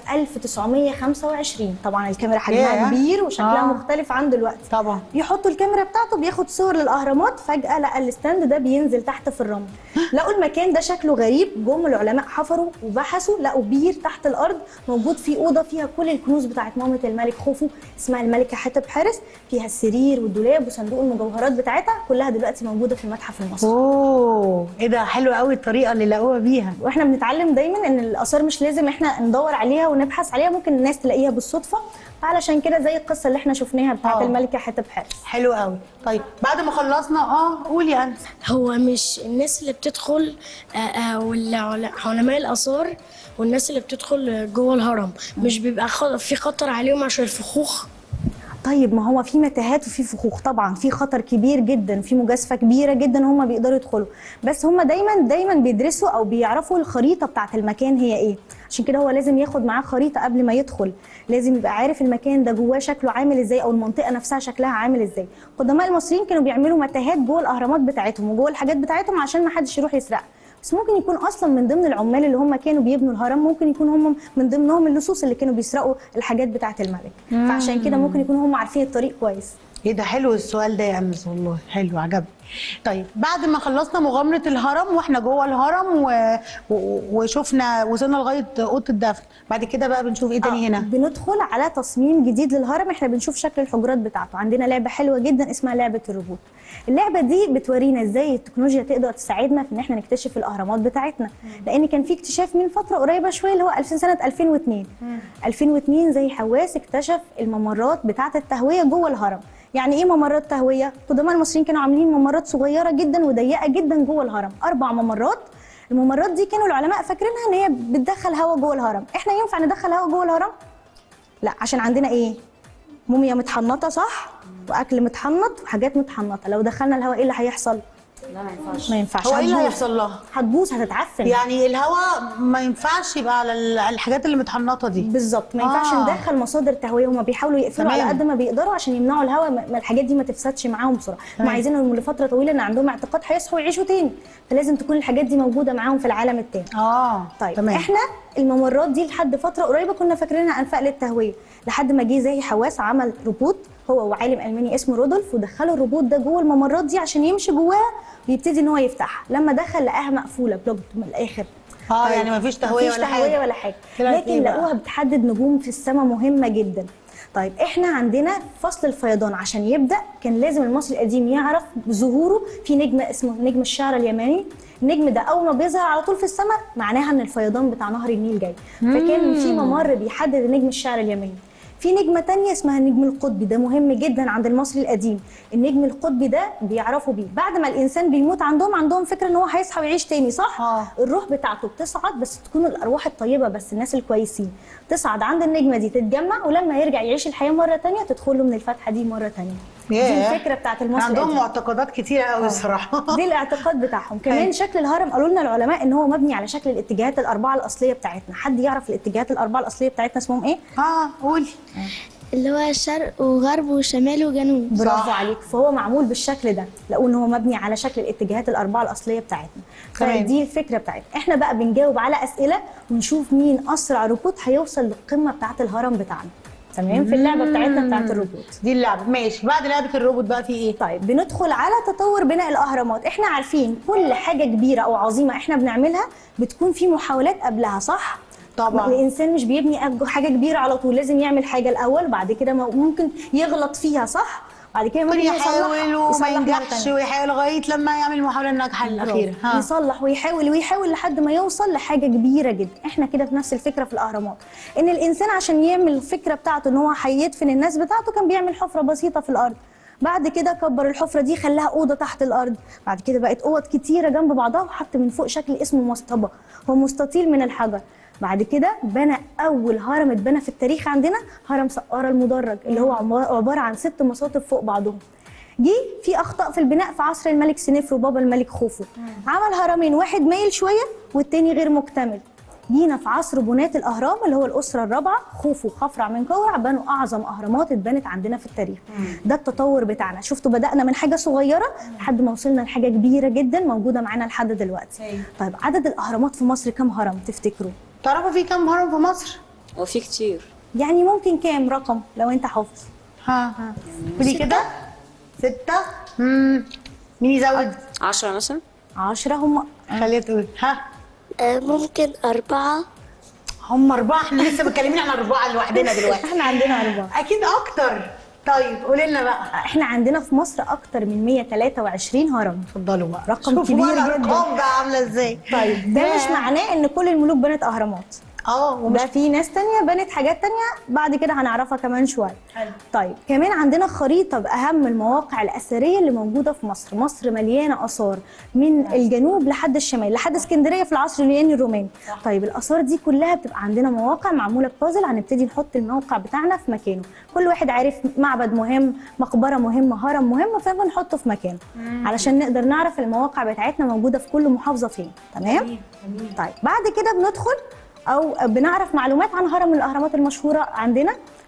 1925 طبعا الكاميرا حجمها ياه. كبير وشكلها آه. مختلف عن دلوقتي طبعا بيحطوا الكاميرا بتاعته بياخد صور للاهرامات فجاه لقى الستاند ده بينزل تحت في الرمل لقوا المكان ده شكله غريب جم العلماء حفروا وبحثوا لقوا بير تحت الارض موجود فيه اوضه فيها كل الكنوز بتاعت مامة الملك خوفو اسمها الملكه حتب حارس فيها السرير والدولاب وصندوق المجوهرات بتاعتها كلها دلوقتي موجوده في المتحف المصري اوه ايه ده حلو قوي الطريقه اللي لقوها بيها واحنا بنتعلم دايما ان الاثار مش لازم احنا ندور عليها ونبحث عليها ممكن الناس تلاقيها بالصدفه فعلشان كده زي القصه اللي احنا شفناها بتاعت آه. الملكه حتب حارس حلو قوي طيب بعد ما خلصنا اه قولي انت هو مش الناس اللي بتدخل آه، آه، والعلماء الآثار والناس اللي بتدخل جوه الهرم مش بيبقى خ- في خطر عليهم عشان الفخوخ طيب ما هو في متاهات وفي فخوخ طبعا في خطر كبير جدا في مجازفه كبيره جدا هم بيقدروا يدخلوا بس هم دايما دايما بيدرسوا او بيعرفوا الخريطه بتاعه المكان هي ايه عشان كده هو لازم ياخد معاه خريطه قبل ما يدخل لازم يبقى عارف المكان ده جواه شكله عامل ازاي او المنطقه نفسها شكلها عامل ازاي قدماء المصريين كانوا بيعملوا متاهات جوه الاهرامات بتاعتهم وجوه الحاجات بتاعتهم عشان ما حدش يروح يسرقها بس ممكن يكون اصلا من ضمن العمال اللي هم كانوا بيبنوا الهرم ممكن يكون هم من ضمنهم اللصوص اللي كانوا بيسرقوا الحاجات بتاعه الملك فعشان كده ممكن يكونوا هم عارفين الطريق كويس ايه ده حلو السؤال ده يا امس والله حلو عجبني طيب بعد ما خلصنا مغامره الهرم واحنا جوه الهرم و... و... وشفنا وصلنا لغايه اوضه الدفن بعد كده بقى بنشوف ايه تاني آه، هنا بندخل على تصميم جديد للهرم احنا بنشوف شكل الحجرات بتاعته عندنا لعبه حلوه جدا اسمها لعبه الروبوت اللعبه دي بتورينا ازاي التكنولوجيا تقدر تساعدنا في ان احنا نكتشف الاهرامات بتاعتنا لان كان في اكتشاف من فتره قريبه شويه اللي هو 2000 سنه 2002 2002 زي حواس اكتشف الممرات بتاعه التهويه جوه الهرم يعني ايه ممرات تهويه قدماء المصريين كانوا عاملين ممرات صغيره جدا وضيقه جدا جوه الهرم اربع ممرات الممرات دي كانوا العلماء فاكرينها ان هي بتدخل هواء جوه الهرم احنا ينفع ندخل هواء جوه الهرم لا عشان عندنا ايه موميا متحنطه صح واكل متحنط وحاجات متحنطه لو دخلنا الهواء ايه اللي هيحصل لا ما ينفعش ما ينفعش هو ايه اللي هتبوظ. هيحصل لها هتبوظ هتتعفن يعني الهواء ما ينفعش يبقى على ال- على الحاجات اللي متحنطه دي بالظبط ما ينفعش آه. ندخل مصادر تهويه هما بيحاولوا يقفلوا تمام. على قد ما بيقدروا عشان يمنعوا الهواء ما ما الحاجات دي ما تفسدش معاهم بسرعه هم تمام. عايزينهم لفتره طويله ان عندهم اعتقاد هيصحوا يعيشوا تاني فلازم تكون الحاجات دي موجوده معاهم في العالم التاني اه طيب تمام احنا الممرات دي لحد فتره قريبه كنا فاكرينها انفاق للتهويه لحد ما جه زي حواس عمل روبوت هو وعالم الماني اسمه رودولف ودخلوا الروبوت ده جوه الممرات دي عشان يمشي جواها ويبتدي ان هو يفتحها لما دخل لقاها مقفوله بلوكت من الاخر اه يعني ما فيش تهويه مفيش ولا تهويه حاجه ولا حاجه طلعت لكن إيه بقى؟ لقوها بتحدد نجوم في السماء مهمه جدا طيب احنا عندنا فصل الفيضان عشان يبدا كان لازم المصري القديم يعرف ظهوره في نجم اسمه نجم الشعر اليماني النجم ده اول ما بيظهر على طول في السماء معناها ان الفيضان بتاع نهر النيل جاي فكان في ممر بيحدد نجم الشعر اليماني في نجمة تانية اسمها النجم القطبي ده مهم جدا عند المصري القديم النجم القطبي ده بيعرفوا بيه بعد ما الإنسان بيموت عندهم عندهم فكرة ان هو هيصحى ويعيش تاني صح؟ آه. الروح بتاعته بتصعد بس تكون الأرواح الطيبة بس الناس الكويسين تصعد عند النجمة دي تتجمع ولما يرجع يعيش الحياة مرة تانية تدخل له من الفتحة دي مرة تانية دي ياه. الفكرة بتاعت المصري عندهم القديم. معتقدات كتيره قوي الصراحه دي الاعتقاد بتاعهم كمان أيوة. شكل الهرم قالوا لنا العلماء ان هو مبني على شكل الاتجاهات الاربعه الاصليه بتاعتنا حد يعرف الاتجاهات الاربعه الاصليه بتاعتنا اسمهم ايه اه قولي اللي هو شرق وغرب وشمال وجنوب برافو صح. عليك فهو معمول بالشكل ده لقوا ان هو مبني على شكل الاتجاهات الاربعه الاصليه بتاعتنا تمام. فدي الفكره بتاعتنا احنا بقى بنجاوب على اسئله ونشوف مين اسرع روبوت هيوصل للقمه بتاعه الهرم بتاعنا تمام في اللعبه بتاعتنا بتاعه الروبوت دي اللعبه ماشي بعد لعبه الروبوت بقى في ايه طيب بندخل على تطور بناء الاهرامات احنا عارفين كل حاجه كبيره او عظيمه احنا بنعملها بتكون في محاولات قبلها صح طبعاً. الانسان مش بيبني أج- حاجه كبيره على طول لازم يعمل حاجه الاول وبعد كده مو- ممكن يغلط فيها صح بعد كده ممكن ممكن يحاول يصلح- وما يصلح مرة ينجحش تانية. ويحاول لغايه لما يعمل المحاوله الناجحه الاخيره برافو. ها يصلح ويحاول ويحاول لحد ما يوصل لحاجه كبيره جدا احنا كده بنفس الفكره في الاهرامات ان الانسان عشان يعمل الفكره بتاعته ان هو هيدفن الناس بتاعته كان بيعمل حفره بسيطه في الارض بعد كده كبر الحفره دي خلاها اوضه تحت الارض بعد كده بقت اوض كتيره جنب بعضها وحط من فوق شكل اسمه مصطبه هو مستطيل من الحجر بعد كده بنى اول هرم اتبنى في التاريخ عندنا هرم سقاره المدرج اللي هو عم- عباره عن ست مصاطب فوق بعضهم جه في اخطاء في البناء في عصر الملك سنفر وبابا الملك خوفو عمل هرمين واحد مايل شويه والتاني غير مكتمل جينا في عصر بناة الأهرام اللي هو الأسرة الرابعة خوفو خفرع من كورع بنوا أعظم أهرامات اتبنت عندنا في التاريخ ده التطور بتاعنا شفتوا بدأنا من حاجة صغيرة لحد ما وصلنا لحاجة كبيرة جدا موجودة معانا لحد دلوقتي طيب عدد الأهرامات في مصر كم هرم تفتكروا؟ تعرفوا في كام هرم في مصر وفي كتير يعني ممكن كام رقم لو أنت حافظ؟ ها قولي كده ستة امم مين يزود عشرة مثلا عشرة هم خليها تقول ها ممكن أربعة هم أربعة احنا لسه متكلمين عن أربعة لوحدنا دلوقتي احنا عندنا أربعة أكيد أكتر طيب قولي لنا بقى احنا عندنا في مصر اكتر من 123 هرم اتفضلوا بقى رقم شوفوا كبير بقى جدا. الأرقام بقى عاملة ازاي طيب ده مش معناه ان كل الملوك بنت اهرامات اه ومش ده في ناس تانية بنت حاجات تانية بعد كده هنعرفها كمان شوية طيب كمان عندنا خريطة بأهم المواقع الأثرية اللي موجودة في مصر مصر مليانة آثار من الجنوب لحد الشمال لحد اسكندرية في العصر اليوناني الروماني طيب الآثار دي كلها بتبقى عندنا مواقع معمولة ببازل هنبتدي نحط الموقع بتاعنا في مكانه كل واحد عارف معبد مهم مقبرة مهمة هرم مهم فبنحطه في مكانه علشان نقدر نعرف المواقع بتاعتنا موجودة في كل محافظة فين تمام طيب بعد كده بندخل او بنعرف معلومات عن هرم من الاهرامات المشهوره عندنا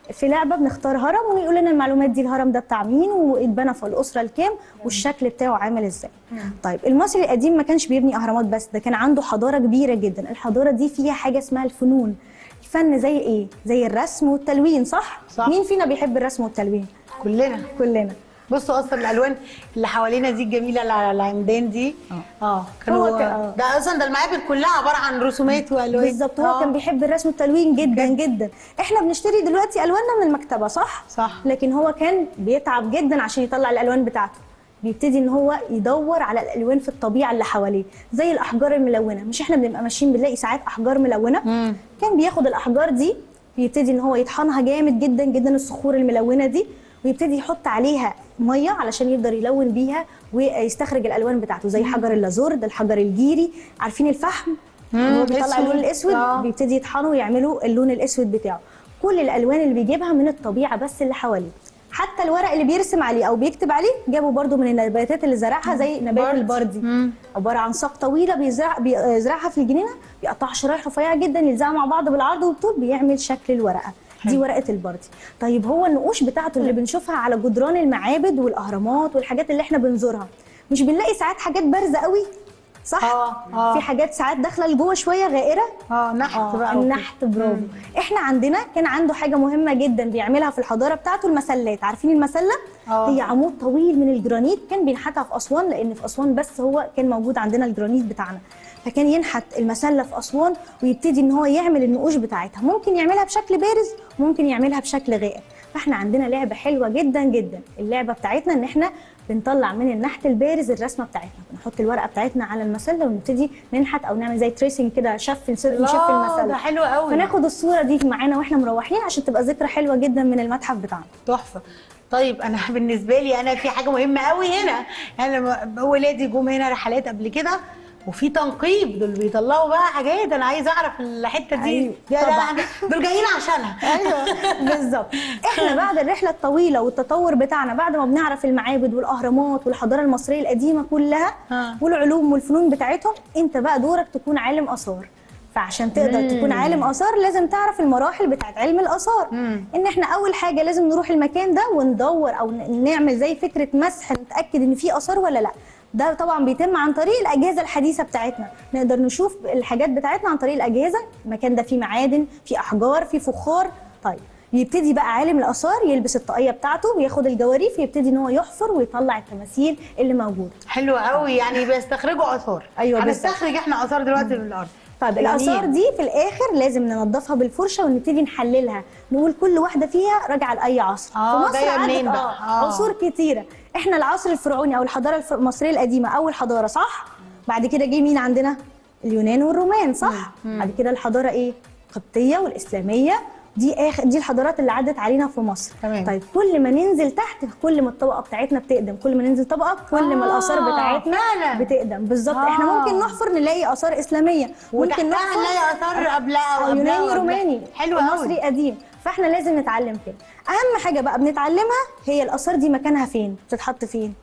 في لعبه بنختار هرم ويقول لنا المعلومات دي الهرم ده بتاع مين واتبنى في الاسره الكام والشكل بتاعه عامل ازاي طيب المصري القديم ما كانش بيبني اهرامات بس ده كان عنده حضاره كبيره جدا الحضاره دي فيها حاجه اسمها الفنون الفن زي ايه زي الرسم والتلوين صح, صح. مين فينا بيحب الرسم والتلوين كلنا كلنا بصوا اصلا الالوان اللي حوالينا دي الجميله اللي على العمدان دي اه هو كانوا كان- آه. ده اصلا ده المعابد كلها عباره عن رسومات والوان بالظبط هو آه. كان بيحب الرسم والتلوين جدا جدا احنا بنشتري دلوقتي الواننا من المكتبه صح صح. لكن هو كان بيتعب جدا عشان يطلع الالوان بتاعته بيبتدي ان هو يدور على الالوان في الطبيعه اللي حواليه زي الاحجار الملونه مش احنا بنبقى ماشيين بنلاقي ساعات احجار ملونه كان بياخد الاحجار دي بيبتدي ان هو يطحنها جامد جدا جدا الصخور الملونه دي ويبتدي يحط عليها ميه علشان يقدر يلون بيها ويستخرج الالوان بتاعته زي حجر اللازورد الحجر الجيري عارفين الفحم مم، هو بيطلع أسود. اللون الاسود آه. بيبتدي يطحنوا ويعملوا اللون الاسود بتاعه كل الالوان اللي بيجيبها من الطبيعه بس اللي حواليه حتى الورق اللي بيرسم عليه او بيكتب عليه جابه برده من النباتات اللي زرعها زي نبات البردي عباره عن ساق طويله بيزرع بيزرعها في الجنينه بيقطعها شرايح رفيعه جدا يلزقها مع بعض بالعرض والطول بيعمل شكل الورقه دي ورقه البردي طيب هو النقوش بتاعته اللي بنشوفها على جدران المعابد والاهرامات والحاجات اللي احنا بنزورها مش بنلاقي ساعات حاجات بارزه قوي صح آه، آه. في حاجات ساعات داخله لجوه شويه غائره اه نحت اه بقى النحت برافو احنا عندنا كان عنده حاجه مهمه جدا بيعملها في الحضاره بتاعته المسلات عارفين المسله آه. هي عمود طويل من الجرانيت كان بينحتها في اسوان لان في اسوان بس هو كان موجود عندنا الجرانيت بتاعنا فكان ينحت المسله في اسوان ويبتدي ان هو يعمل النقوش بتاعتها ممكن يعملها بشكل بارز وممكن يعملها بشكل غائر فاحنا عندنا لعبه حلوه جدا جدا اللعبه بتاعتنا ان احنا بنطلع من النحت البارز الرسمه بتاعتنا بنحط الورقه بتاعتنا على المسله ونبتدي ننحت او نعمل زي تريسنج كده شف نشف الله، المسله ده حلو قوي. فناخد الصوره دي معانا واحنا مروحين عشان تبقى ذكرى حلوه جدا من المتحف بتاعنا تحفه طيب انا بالنسبه لي انا في حاجه مهمه قوي هنا انا م- ولادي جم هنا رحلات قبل كده وفي تنقيب دول بيطلعوا بقى حاجات انا عايزه اعرف الحته دي أيوة، ده- ده طبعاً. أنا- دول جايين عشانها ايوه بالظبط احنا بعد الرحله الطويله والتطور بتاعنا بعد ما بنعرف المعابد والاهرامات والحضاره المصريه القديمه كلها آه. والعلوم والفنون بتاعتهم انت بقى دورك تكون عالم اثار فعشان تقدر تكون عالم اثار لازم تعرف المراحل بتاعت علم الاثار ان احنا اول حاجه لازم نروح المكان ده وندور او ن- نعمل زي فكره مسح نتاكد ان في اثار ولا لا ده طبعا بيتم عن طريق الاجهزه الحديثه بتاعتنا نقدر نشوف الحاجات بتاعتنا عن طريق الاجهزه المكان ده فيه معادن فيه احجار فيه فخار طيب يبتدي بقى عالم الاثار يلبس الطاقيه بتاعته وياخد الجواريف يبتدي ان هو يحفر ويطلع التماثيل اللي موجوده حلو قوي يعني بيستخرجوا اثار أيوة بالظبط. هنستخرج احنا اثار دلوقتي من الارض طيب جميل. الاثار دي في الاخر لازم ننضفها بالفرشه ونبتدي نحللها نقول كل واحده فيها راجعه لاي عصر آه، في مصر جاية عدت منين بقى؟ آه آه. عصور كتيره احنا العصر الفرعوني او الحضاره الف- المصريه القديمه اول حضاره صح بعد كده جه مين عندنا اليونان والرومان صح بعد كده الحضاره ايه القبطيه والاسلاميه دي اخر دي الحضارات اللي عدت علينا في مصر تمام. طيب كل ما ننزل تحت كل ما الطبقه بتاعتنا بتقدم كل ما ننزل طبقه كل ما آه، الاثار بتاعتنا فعلا. بتقدم بالظبط احنا آه. ممكن نحفر نلاقي اثار اسلاميه ممكن وتحتها نحفر نلاقي اثار قبلها او وقبلها يوناني وقبلها. روماني حلو مصري قوي قديم فاحنا لازم نتعلم كده اهم حاجه بقى بنتعلمها هي الاثار دي مكانها فين بتتحط فين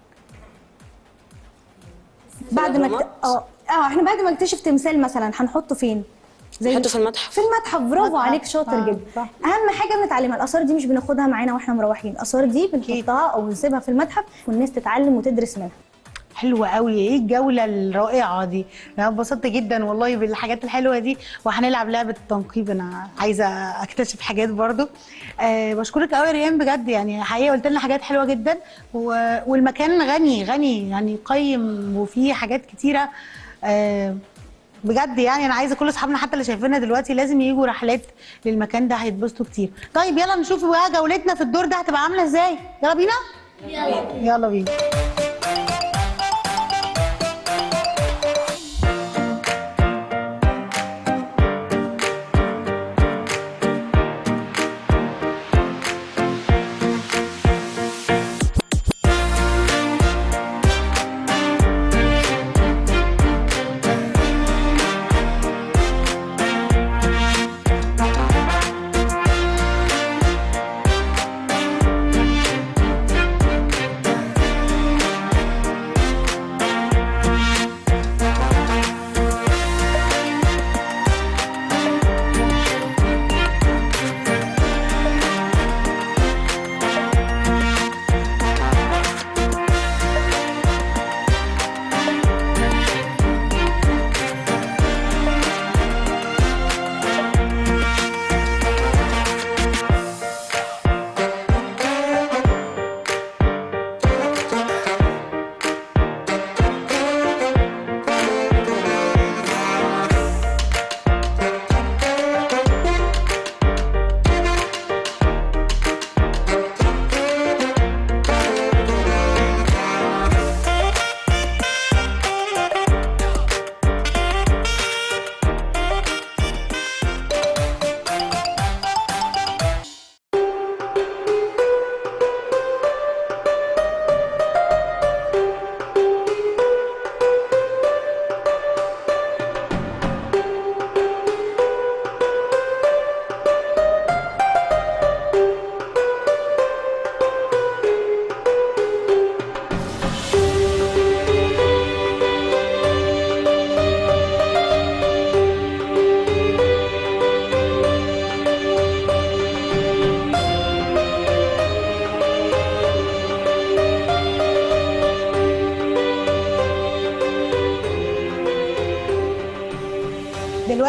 بعد ما الأهرامات؟ اكت... اه اه احنا بعد ما نكتشف تمثال مثلا هنحطه فين زي نحطه في المتحف. في المتحف برافو متحف. عليك شاطر آه، جدا صح. اهم حاجه بنتعلمها الاثار دي مش بناخدها معانا واحنا مروحين الاثار دي بنحطها او بنسيبها في المتحف والناس تتعلم وتدرس منها حلوة قوي ايه الجولة الرائعة دي انا انبسطت جدا والله بالحاجات الحلوة دي وهنلعب لعبة التنقيب انا عايزة اكتشف حاجات برضو أه بشكرك قوي يا ريان بجد يعني حقيقة قلت لنا حاجات حلوة جدا و... والمكان غني غني يعني قيم وفيه حاجات كتيرة أه بجد يعني انا عايزه كل اصحابنا حتى اللي شايفيننا دلوقتي لازم يجوا رحلات للمكان ده هيتبسطوا كتير طيب يلا نشوف بقى جولتنا في الدور ده هتبقى عامله ازاي يلا بينا يلا يلا بينا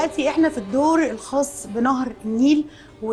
دلوقتي احنا في الدور الخاص بنهر النيل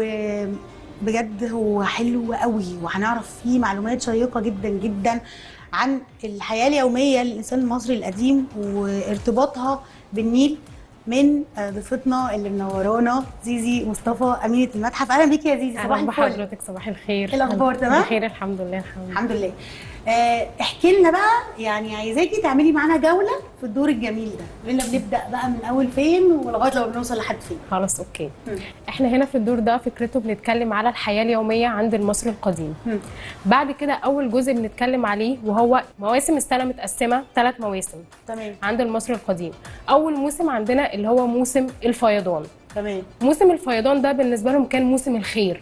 وبجد هو حلو قوي وهنعرف فيه معلومات شيقه جدا جدا عن الحياه اليوميه للانسان المصري القديم وارتباطها بالنيل من آه، ضيفتنا اللي منورانا زيزي مصطفى امينه المتحف اهلا بيكي يا زيزي صباح اهلا الفل بحضرتك صباح الخير إيه الأخبار، تمام؟ بخير الحمد لله الحمد لله الحمد لله آه، احكي لنا بقى يعني عايزاكي تعملي معانا جوله في الدور الجميل ده قلنا بنبدا بقى من اول فين ولغايه لو بنوصل لحد فين خلاص اوكي مم. احنا هنا في الدور ده فكرته بنتكلم على الحياه اليوميه عند المصري القديم مم. بعد كده اول جزء بنتكلم عليه وهو مواسم السنه متقسمه ثلاث مواسم تمام عند المصري القديم اول موسم عندنا اللي هو موسم الفيضان تمام موسم الفيضان ده بالنسبه لهم كان موسم الخير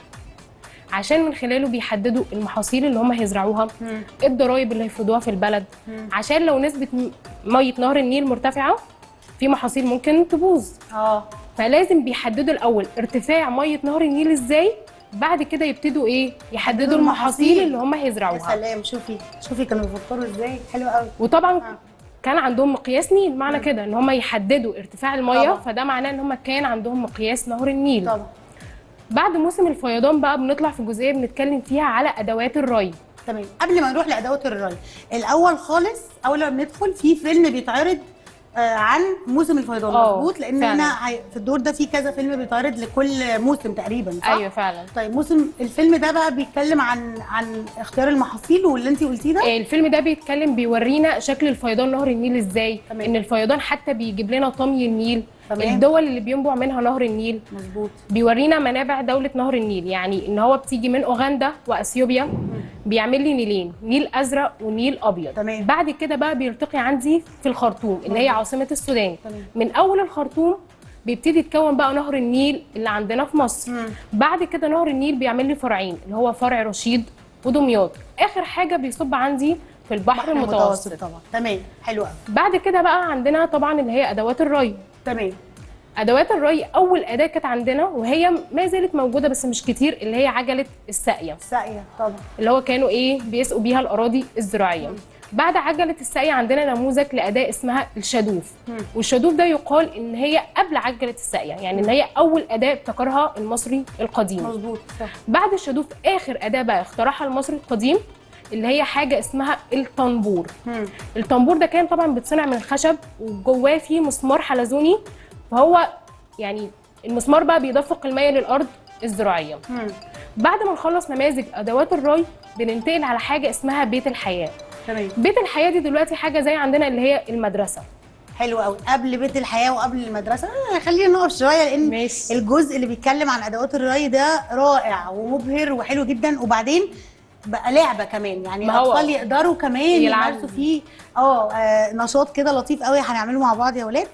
عشان من خلاله بيحددوا المحاصيل اللي هم هيزرعوها مم. الضرايب اللي هيفرضوها في البلد عشان لو نسبه م- ميه نهر النيل مرتفعه في محاصيل ممكن تبوظ اه فلازم بيحددوا الاول ارتفاع ميه نهر النيل ازاي بعد كده يبتدوا ايه يحددوا المحاصيل اللي هم يا هيزرعوها سلام شوفي شوفي كانوا بيفكروا ازاي حلو قوي وطبعا آه. كان عندهم مقياس نيل معنى كده ان هم يحددوا ارتفاع الميه طبعا. فده معناه ان هم كان عندهم مقياس نهر النيل طبعا بعد موسم الفيضان بقى بنطلع في جزئيه بنتكلم فيها على ادوات الري تمام قبل ما نروح لادوات الري الاول خالص اول ما بندخل في فيلم بيتعرض آه عن موسم الفيضان آه، مظبوط لان فعلا. هنا هي- في الدور ده في كذا فيلم بيتعرض لكل موسم تقريبا صح؟ ايوه فعلا طيب موسم الفيلم ده بقى بيتكلم عن عن اختيار المحاصيل واللي انت قلتيه ده آه، الفيلم ده بيتكلم بيورينا شكل الفيضان نهر النيل ازاي تمام. ان الفيضان حتى بيجيب لنا طمي النيل تمام. الدول اللي بينبع منها نهر النيل مظبوط بيورينا منابع دولة نهر النيل يعني ان هو بتيجي من اوغندا واثيوبيا بيعمل لي نيلين نيل ازرق ونيل ابيض تمام. بعد كده بقى بيرتقي عندي في الخرطوم اللي هي عاصمة السودان تمام. من اول الخرطوم بيبتدي يتكون بقى نهر النيل اللي عندنا في مصر مم. بعد كده نهر النيل بيعمل لي فرعين اللي هو فرع رشيد ودمياط اخر حاجه بيصب عندي في البحر المتوسط طبعا تمام حلو قوي بعد كده بقى عندنا طبعا اللي هي ادوات الري تمام ادوات الري اول اداه كانت عندنا وهي ما زالت موجوده بس مش كتير اللي هي عجله الساقيه ساقيه طبعا اللي هو كانوا ايه بيسقوا بيها الاراضي الزراعيه بعد عجله الساقيه عندنا نموذج لاداه اسمها الشادوف والشادوف ده يقال ان هي قبل عجله الساقيه يعني ان هي اول اداه ابتكرها المصري القديم مظبوط صح بعد الشادوف اخر اداه بقى اخترعها المصري القديم اللي هي حاجه اسمها الطنبور مم. الطنبور ده كان طبعا بيتصنع من الخشب وجواه فيه مسمار حلزوني فهو يعني المسمار بقى بيدفق المياه للارض الزراعيه مم. بعد ما نخلص نماذج ادوات الري بننتقل على حاجه اسمها بيت الحياه تمام بيت الحياه دي دلوقتي حاجه زي عندنا اللي هي المدرسه حلو قوي قبل بيت الحياه وقبل المدرسه آه خلينا نقف شويه لان ماشي. الجزء اللي بيتكلم عن ادوات الري ده رائع ومبهر وحلو جدا وبعدين بقى لعبه كمان يعني ما هو الاطفال يقدروا كمان يلعبوا. يمارسوا فيه اه آه، نشاط كده لطيف قوي هنعمله مع بعض يا ولاد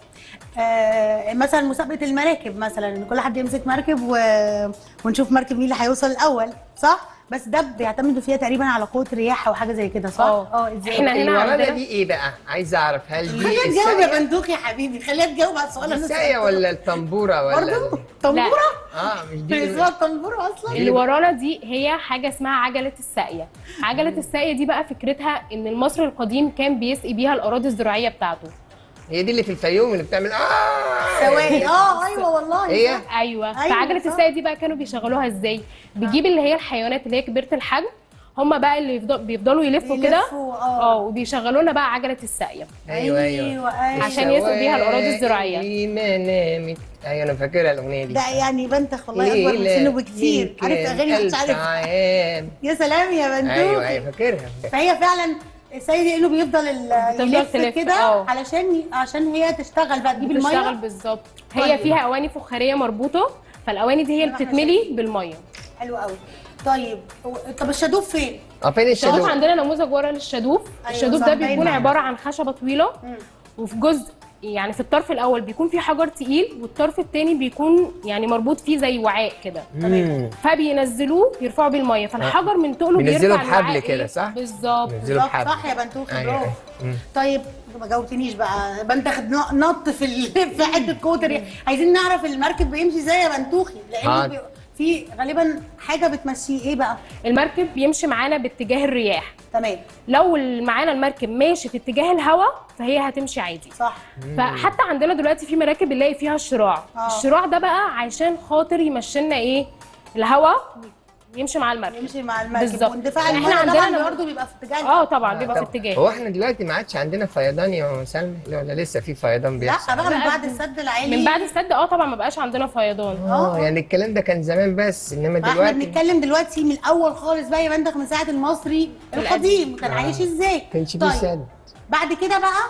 آه مثلا مسابقه المراكب مثلا ان كل حد يمسك مركب و... ونشوف مركب مين اللي هيوصل الاول صح بس ده بيعتمدوا فيها تقريبا على قوه رياح او حاجه زي كده صح اه. اه ازاي احنا هنا الورقه عندنا دي ايه بقى عايز اعرف هل دي خليها تجاوب يا الساقية- بندوق يا حبيبي خليها تجاوب على السؤال اللي أنا الساقية سألته. ولا الطنبوره ولا برضه طنبوره اه مش دي اسمها الطنبوره اصلا اللي ورانا دي هي حاجه اسمها عجله الساقيه عجله الساقيه دي بقى فكرتها ان المصري القديم كان بيسقي بيها الاراضي الزراعيه بتاعته هي دي اللي في الفيوم اللي بتعمل اه ثواني اه ايوه والله هي صح. ايوه, أيوة، فعجله صح. الساقيه دي بقى كانوا بيشغلوها ازاي بيجيب اللي هي الحيوانات اللي هي كبيره الحجم هم بقى اللي يفضل بيفضلوا يلفوا كده يلفوا، اه اه وبيشغلوا لنا بقى عجله الساقيه ايوه ايوه ايوه ايوه عشان يسقوا بيها الأراضي الزراعية. سواقي ما نامت ايوه انا فاكرها الاغنيه دي ده يعني بنتخ والله اكبر من سنه بكتير عارف اغاني محدش عارف عارف يا سلام يا بندوق ايوه ايوه فاكرها فهي فعلا السيد انه بيفضل ال- بتفضل يلف تلف، كده اه. علشان ي- عشان هي تشتغل بقى تجيب بتشتغل الميه بالظبط طيب. هي فيها اواني فخاريه مربوطه فالاواني دي هي اللي احنا بتتملي بالميه حلو قوي طيب هو- طب الشادوف فين؟ اه فين الشادوف الشادو عندنا نموذج ورا للشادوف أيوة الشادوف صح، ده باين بيكون معانا. عباره عن خشبه طويله مم. وفي جزء يعني في الطرف الاول بيكون فيه حجر تقيل والطرف الثاني بيكون يعني مربوط فيه زي وعاء كده مم. فبينزلوه يرفعوا بيه الميه فالحجر من تقله بينزلوا بيرفع بحبل الوعاء كده، إيه؟ صح؟ بالظبط بينزلوا بالظبط، بحبل. صح يا بنتوخي أيوة، برافو أيوة. مم. طيب ما جاوبتنيش بقى بنتخ نط في ال... في حته كوتر عايزين نعرف المركب بيمشي ازاي يا بنتوخي لان حاضر. بي... في غالبا حاجه بتمشيه ايه بقى المركب بيمشي معانا باتجاه الرياح تمام لو ال- معانا المركب ماشي في اتجاه الهواء فهي هتمشي عادي صح فحتى عندنا دلوقتي في مراكب بنلاقي فيها الشراع آه. الشراع ده بقى عشان خاطر يمشينا ايه الهواء يمشي مع المركب يمشي مع المركب بالظبط. واندفاع احنا الميه عندنا طبعا لما- برضه بيبقى في اتجاه اه طبعا بيبقى في طب اتجاه هو احنا دلوقتي ما عادش عندنا فيضان يا ماما سلمى لا ولا لسه في فيضان بيحصل لا بقى من لا، بعد السد العالي من بعد السد اه طبعا ما بقاش عندنا فيضان اه يعني الكلام ده كان زمان بس انما احنا دلوقتي بنتكلم دلوقتي من الاول خالص بقى يا بندخ من ساعه المصري القديم كان عايش ازاي كانش فيه طيب سد بعد كده بقى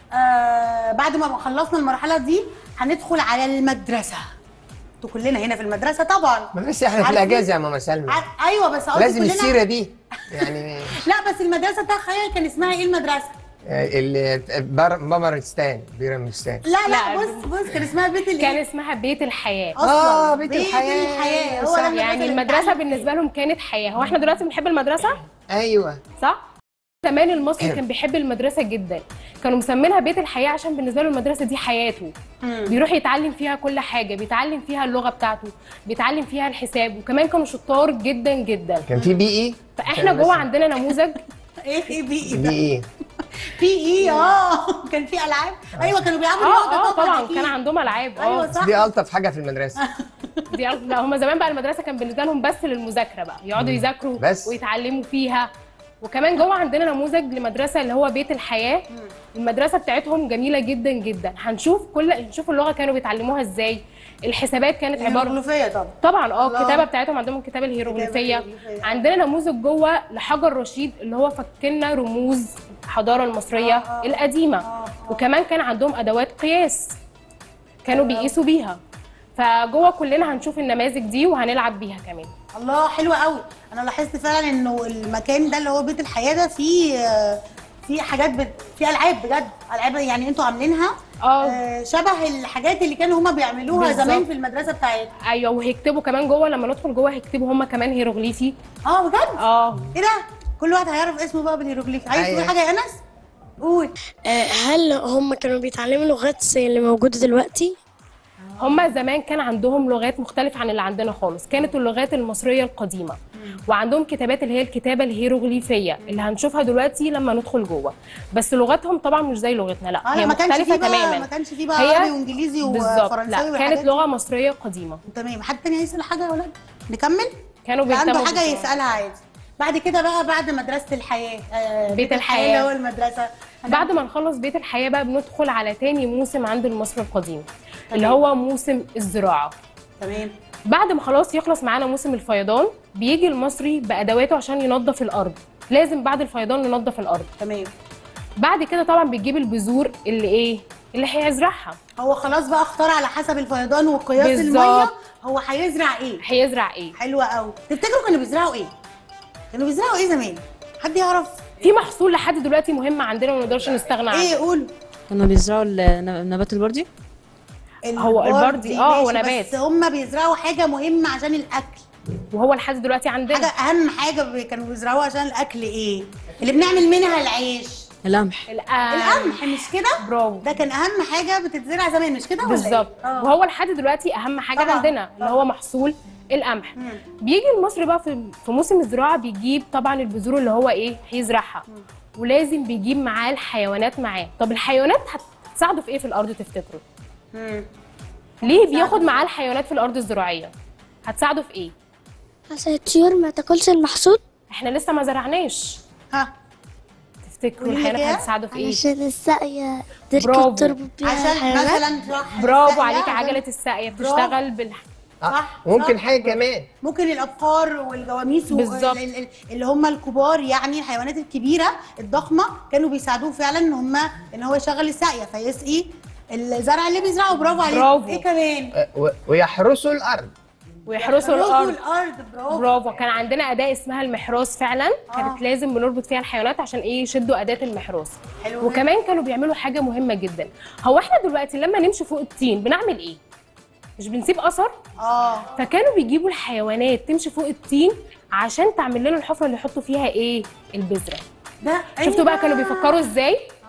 آه بعد ما خلصنا المرحله دي هندخل على المدرسه انتوا كلنا هنا في المدرسه طبعا مدرسة احنا في عارفين- الاجازه يا ماما سلمى ع- ايوه بس قصدي لازم كلنا السيره دي يعني لا بس المدرسه تخيل كان اسمها ايه المدرسه اللي بر- بمرستان بيرامستان لا لا, لا، بص بص كان اسمها بيت الايه كان اسمها بيت الحياه اصلا آه، بيت الحياة. الحياه هو صح. ده المدرسة يعني اللي المدرسه بنتعلم بالنسبه لهم كانت حياه هو احنا دلوقتي بنحب المدرسه ايوه صح زمان المصري كان بيحب المدرسه جدا كانوا مسمينها بيت الحياه عشان بالنسبه له المدرسه دي حياته بيروح يتعلم فيها كل حاجه بيتعلم فيها اللغه بتاعته بيتعلم فيها الحساب وكمان كانوا شطار جدا جدا كان في بي اي فاحنا جوه عندنا نموذج ايه ايه بي ايه بي ده؟ اي في ايه اه كان في العاب ايوه كانوا بيلعبوا اه رياضه اه طبعا أكيد. كان عندهم العاب ايوه اه صح دي الطف حاجه في المدرسه دي لا هم زمان بقى المدرسه كان بالنسبه لهم بس للمذاكره بقى يقعدوا يذاكروا بس. ويتعلموا فيها وكمان جوه عندنا نموذج لمدرسه اللي هو بيت الحياه المدرسه بتاعتهم جميله جدا جدا هنشوف كل هنشوف اللغه كانوا بيتعلموها ازاي الحسابات كانت عباره الهيروغليفيه طبعا طبعا اه الله. الكتابه بتاعتهم عندهم الكتابه الهيروغليفيه الهيروغليفية. عندنا نموذج جوه لحجر رشيد اللي هو فكنا رموز الحضاره المصريه آه، آه. القديمه آه، آه. وكمان كان عندهم ادوات قياس كانوا بيقيسوا بيها فجوه كلنا هنشوف النماذج دي وهنلعب بيها كمان الله حلوه قوي انا لاحظت فعلا انه المكان ده اللي هو بيت الحياه ده فيه آه، فيه حاجات بت... فيه العاب بجد العاب يعني انتوا عاملينها اه آه، شبه الحاجات اللي كانوا هما بيعملوها بالظبط. زمان في المدرسه بتاعتهم ايوه وهيكتبوا كمان جوه لما ندخل جوه هيكتبوا هم كمان هيروغليفي اه بجد اه ايه ده كل واحد هيعرف اسمه بقى بالهيروغليفي عايز تقول أيوة. حاجه يا انس قول آه، هل هم كانوا بيتعلموا لغات زي اللي موجودة دلوقتي؟ هم زمان كان عندهم لغات مختلفة عن اللي عندنا خالص كانت اللغات المصرية القديمة وعندهم كتابات اللي هي الكتابة الهيروغليفية اللي هنشوفها دلوقتي لما ندخل جوه بس لغتهم طبعا مش زي لغتنا لا اه لا هي ما كانش مختلفة فيه بقى ما تماما كانش فيه بقى هي- عربي وانجليزي بالظبط وفرنساوي لا والحاجات كانت دي. لغة مصرية قديمة تمام حد تاني هيسال حاجه يا ولاد نكمل كانوا اللي عنده بيهتموا حاجه باللغة. يسالها عادي بعد كده بقى بعد مدرسه الحياه آه بيت الحياة. اللي هو المدرسه بعد ما نخلص بيت الحياة بقى بندخل على تاني موسم عند المصري القديم اللي تمام. هو موسم الزراعة تمام بعد ما خلاص يخلص معانا موسم الفيضان بيجي المصري بادواته عشان ينظف الارض لازم بعد الفيضان ننظف الارض تمام بعد كده طبعا بيجيب البذور اللي ايه اللي هيزرعها هو خلاص بقى اختار على حسب الفيضان وقياس بالظبط. الميه هو هيزرع ايه هيزرع ايه حلوه قوي تفتكروا كانوا بيزرعوا ايه كانوا بيزرعوا ايه زمان حد يعرف في محصول لحد دلوقتي مهم عندنا وما نقدرش نستغنى عنه ايه قول كانوا بيزرعوا ال- نبات البردي هو البردي، اه، هو ماشي، نبات. بس هم بيزرعوا حاجه مهمه عشان الاكل وهو لحد دلوقتي حاجه عندنا اهم حاجه بي- كانوا بيزرعوها عشان الاكل ايه اللي بنعمل منها العيش القمح القمح القمح مش كده برافو ده كان اهم حاجه بتتزرع زمان مش كده ولا إيه؟ بالظبط آه. وهو لحد دلوقتي اهم حاجه طبعاً، عندنا اللي هو محصول القمح بيجي المصري بقى في في موسم الزراعه بيجيب طبعا البذور اللي هو ايه هيزرعها ولازم بيجيب معاه الحيوانات معاه طب الحيوانات هتساعده في ايه في الارض تفتكروا مم. ليه بياخد معاه الحيوانات في الارض الزراعيه هتساعده في ايه عشان الطيور ما تاكلش المحصول احنا لسه ما زرعناش ها تفتكروا قولي لي الحيوانات كده. هتساعده في ايه عشان الساقية برافو. تركب تربط بيها عشان الحيوانات مثلا صح برافو الساقية عليك عشان- عجله الساقيه برافو. بتشتغل بال صح ممكن صح. حاجه كمان ممكن الابقار والجواميس و- بالظبط. ال- ال- اللي هم الكبار يعني الحيوانات الكبيره الضخمه كانوا بيساعدوه فعلا ان هم ان هو يشغل الساقيه فيسقي الزرع اللي بيزرعه برافو عليك برافو. ايه كمان أه، و- ويحرسوا الارض ويحرسوا يحرسوا الارض الارض برافو برافو كان عندنا اداه اسمها المحراس فعلا كانت لازم بنربط فيها الحيوانات عشان ايه يشدوا اداه المحراس حلو وكمان كانوا بيعملوا حاجه مهمه جدا هو احنا دلوقتي لما نمشي فوق الطين بنعمل ايه مش بنسيب اثر اه فكانوا بيجيبوا الحيوانات تمشي فوق الطين عشان تعمل لنا الحفره اللي يحطوا فيها ايه البذره ده شفتوا بقى أيوة. كانوا بيفكروا ازاي اه ده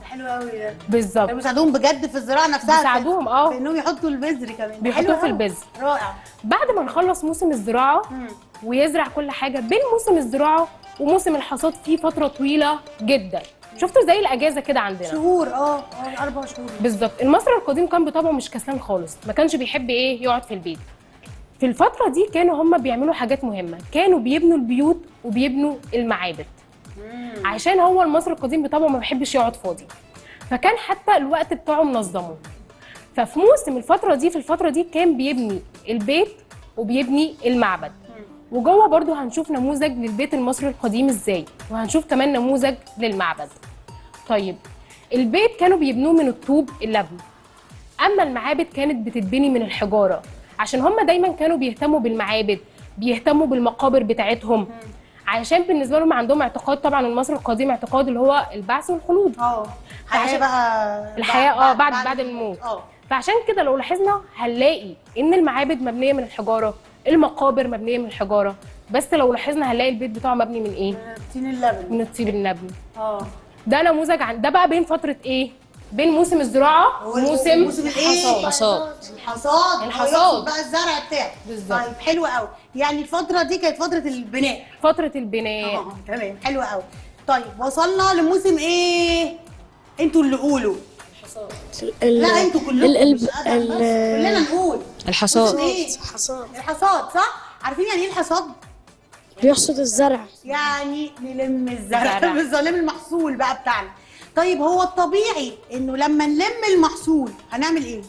حلو قوي ده بالظبط كانوا بيساعدوهم بجد في الزراعه نفسها بيساعدوهم اه في انهم يحطوا البذر كمان ده بيحطوه حلو في قوي. البذر رائع بعد ما نخلص موسم الزراعه ويزرع كل حاجه بين موسم الزراعه وموسم الحصاد في فتره طويله جدا شفتوا زي الاجازه كده عندنا شهور اه اه اربع شهور بالظبط المصري القديم كان بطبعه مش كسلان خالص ما كانش بيحب ايه يقعد في البيت في الفتره دي كانوا هم بيعملوا حاجات مهمه كانوا بيبنوا البيوت وبيبنوا المعابد عشان هو المصري القديم بطبعه ما بيحبش يقعد فاضي فكان حتى الوقت بتاعه منظمه ففي موسم الفتره دي في الفتره دي كان بيبني البيت وبيبني المعبد وجوه برضو هنشوف نموذج للبيت المصري القديم ازاي وهنشوف كمان نموذج للمعبد طيب البيت كانوا بيبنوه من الطوب اللبن اما المعابد كانت بتتبني من الحجاره عشان هم دايما كانوا بيهتموا بالمعابد بيهتموا بالمقابر بتاعتهم عشان بالنسبه لهم عندهم اعتقاد طبعا المصري القديم اعتقاد اللي هو البعث والخلود اه حياه فعشان- بقى الحياه اه بعد بعد الموت اه فعشان كده لو لاحظنا هنلاقي ان المعابد مبنيه من الحجاره المقابر مبنيه من الحجاره بس لو لاحظنا هنلاقي البيت بتاعه مبني من ايه طين اللبن من الطين اللبني اه ده نموذج عن ده بقى بين فتره ايه بين موسم الزراعه وموسم موسم الايه حصاد الحصاد الحصاد. أو يقصد بقى الزرع بتاعه بالظبط. طيب حلو قوي يعني الفتره دي كانت فتره البناء فتره البناء اه تمام حلو قوي طيب وصلنا لموسم ايه انتوا اللي قولوا لا انتوا كلكم ال- مش أنا بس. كلنا نقول الحصاد موسم ايه حصاد الحصاد صح عارفين يعني ايه الحصاد بيحصد الزرع يعني نلم الزرع زرع. بالظبط نلم المحصول بقى بتاعنا طيب هو الطبيعي انه لما نلم المحصول هنعمل ايه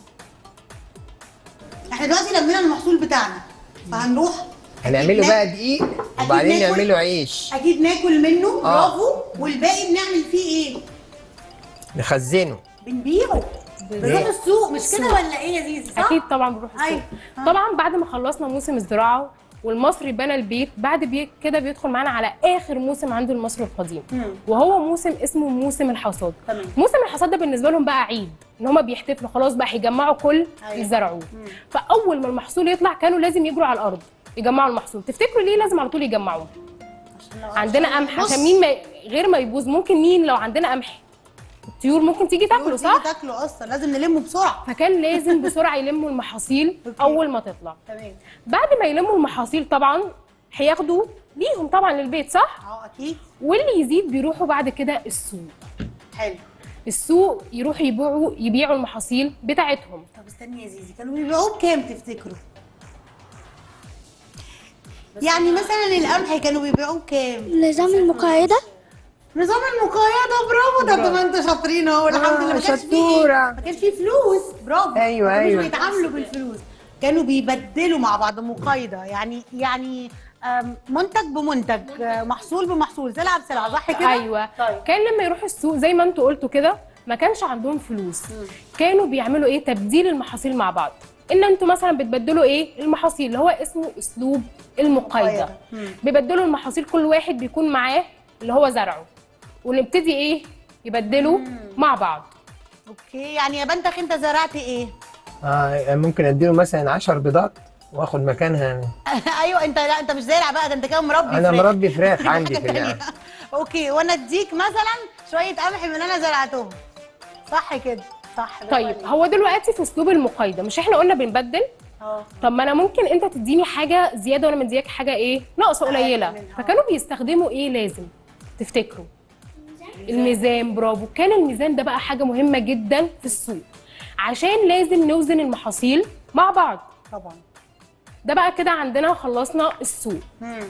احنا دلوقتي لمينا المحصول بتاعنا فهنروح هنعمله بقى دقيق وبعدين ناكل. نعمله عيش اكيد ناكل منه آه. برافو والباقي بنعمل فيه ايه نخزنه بنبيعه بنروح السوق مش كده ولا ايه يا زيزي صح اكيد طبعا بنروح السوق أيوة. آه. طبعا بعد ما خلصنا موسم الزراعه والمصري بنى البيت بعد بي كده بيدخل معانا على اخر موسم عنده المصري القديم مم. وهو موسم اسمه موسم الحصاد تمام. موسم الحصاد ده بالنسبه لهم بقى عيد ان هم بيحتفلوا خلاص بقى هيجمعوا كل أيوة. اللي زرعوه فاول ما المحصول يطلع كانوا لازم يجروا على الارض يجمعوا المحصول تفتكروا ليه لازم على طول يجمعوه عندنا قمح بص. عشان مين ما غير ما يبوظ ممكن مين لو عندنا قمح الطيور ممكن تيجي تاكله تيجي صح تاكله اصلا لازم نلمه بسرعه فكان لازم بسرعه يلموا المحاصيل أوكي. اول ما تطلع تمام بعد ما يلموا المحاصيل طبعا هياخدوا ليهم طبعا للبيت صح اه اكيد واللي يزيد بيروحوا بعد كده السوق حلو السوق يروحوا يبيعوا يبيعوا المحاصيل بتاعتهم طب استني يا زيزي كانوا بيبيعوه بكام تفتكروا؟ يعني مثلا القمح كانوا بيبيعوه بكام؟ نظام المقايضة نظام المقايضة برافو ده ما انتوا شاطرين اهو الحمد لله ما كانش فيه إيه؟ شطورة. ما كانش فيه فلوس برافو أيوة، ما كانوش أيوة. بيتعاملوا بالفلوس كانوا بيبدلوا مع بعض مقايضة يعني يعني آم، منتج بمنتج آه، محصول بمحصول سلعة بسلعة صح كده؟ ايوه طيب. كان لما يروحوا السوق زي ما انتوا قلتوا كده ما كانش عندهم فلوس كانوا بيعملوا ايه تبديل المحاصيل مع بعض ان انتوا مثلا بتبدلوا ايه المحاصيل اللي هو اسمه اسلوب المقايضه مقايضة. مم. بيبدلوا المحاصيل كل واحد بيكون معاه اللي هو زرعه ونبتدي ايه يبدلوا مع بعض اوكي يعني يا بنتك انت زرعت ايه؟ آه ممكن اديله مثلا 10 بيضات واخد مكانها ايوه انت لا انت مش زارع بقى ده انت كده مربي انا فراخ. مربي فراخ دي عندي حاجة في اللعب تانية. اوكي وانا اديك مثلا شويه قمح من اللي انا زرعتهم صح كده صح برافو طيب عليك. هو دلوقتي في اسلوب المقايضه مش احنا قلنا بنبدل اه طب ما انا ممكن انت تديني حاجه زياده وانا مدياك حاجه ايه ناقصه قليله منها. فكانوا بيستخدموا ايه لازم تفتكروا الميزان برافو كان الميزان ده بقى حاجه مهمه جدا في السوق عشان لازم نوزن المحاصيل مع بعض طبعا ده بقى كده عندنا خلصنا السوق مم.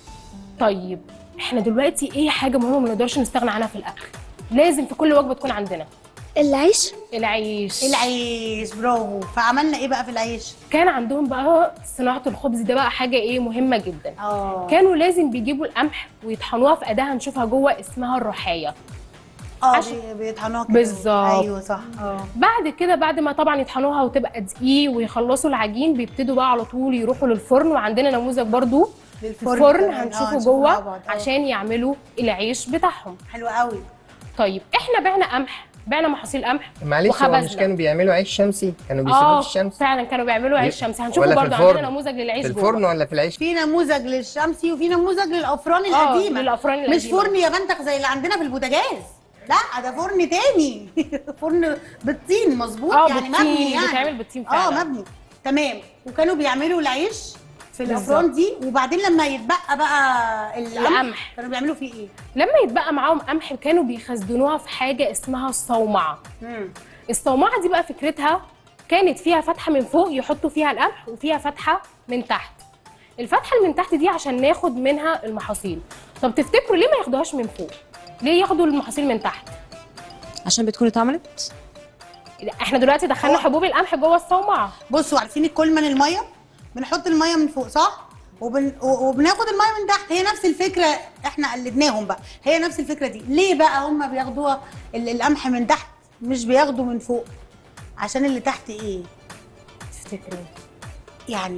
طيب احنا دلوقتي ايه حاجه مهمه ما نقدرش نستغنى عنها في الاكل لازم في كل وجبه تكون عندنا العيش العيش العيش برافو فعملنا ايه بقى في العيش كان عندهم بقى صناعه الخبز ده بقى حاجه ايه مهمه جدا اه كانوا لازم بيجيبوا القمح ويطحنوها في اداه هنشوفها جوه اسمها الرحايه اه عشان- بي- بيطحنوها كده. بالظبط. ايوه صح اه بعد كده بعد ما طبعا يطحنوها وتبقى دقيق ويخلصوا العجين بيبتدوا بقى على طول يروحوا للفرن وعندنا نموذج برضو في للفرن الفرن كمان. آه، هنشوفه هنشوفه مع جوه بعض. آه. عشان يعملوا العيش بتاعهم حلو قوي طيب احنا بعنا قمح بعنا محاصيل قمح معلش هو وخبزنا. مش كانوا بيعملوا عيش شمسي كانوا بيسيبوه اه في الشمس فعلا كانوا بيعملوا عيش شمسي هنشوفه ولا في برضو الفرن؟ عندنا نموذج للعيش في الفرن جوه ولا في العيش في نموذج للشمسي وفي نموذج للافران اه القديمه للافران مش القديمة. فرن يا بنتك زي اللي عندنا في البوتاجاز لا ده فرن تاني فرن بالطين مظبوط اه يعني بالطين، مبني يعني بيتعمل بالطين اه فعلا. مبني تمام وكانوا بيعملوا العيش في بالظبط. الافران دي وبعدين لما يتبقى بقى القمح القمح. كانوا بيعملوا فيه ايه؟ لما يتبقى معاهم قمح كانوا بيخزنوها في حاجه اسمها الصومعه الصومعه دي بقى فكرتها كانت فيها فتحه من فوق يحطوا فيها القمح وفيها فتحه من تحت الفتحه اللي من تحت دي عشان ناخد منها المحاصيل طب تفتكروا ليه ما ياخدوهاش من فوق ليه ياخدوا المحاصيل من تحت عشان بتكون اتعملت احنا دلوقتي دخلنا حبوب القمح جوه الصومعه بصوا عارفين الكولمن الميه بنحط الميه من فوق صح وبن... و- وبناخد الميه من تحت هي نفس الفكره احنا قلدناهم بقى هي نفس الفكره دي ليه بقى هم بياخدوها ال- القمح من تحت مش بياخدوا من فوق عشان اللي تحت ايه تفتكري يعني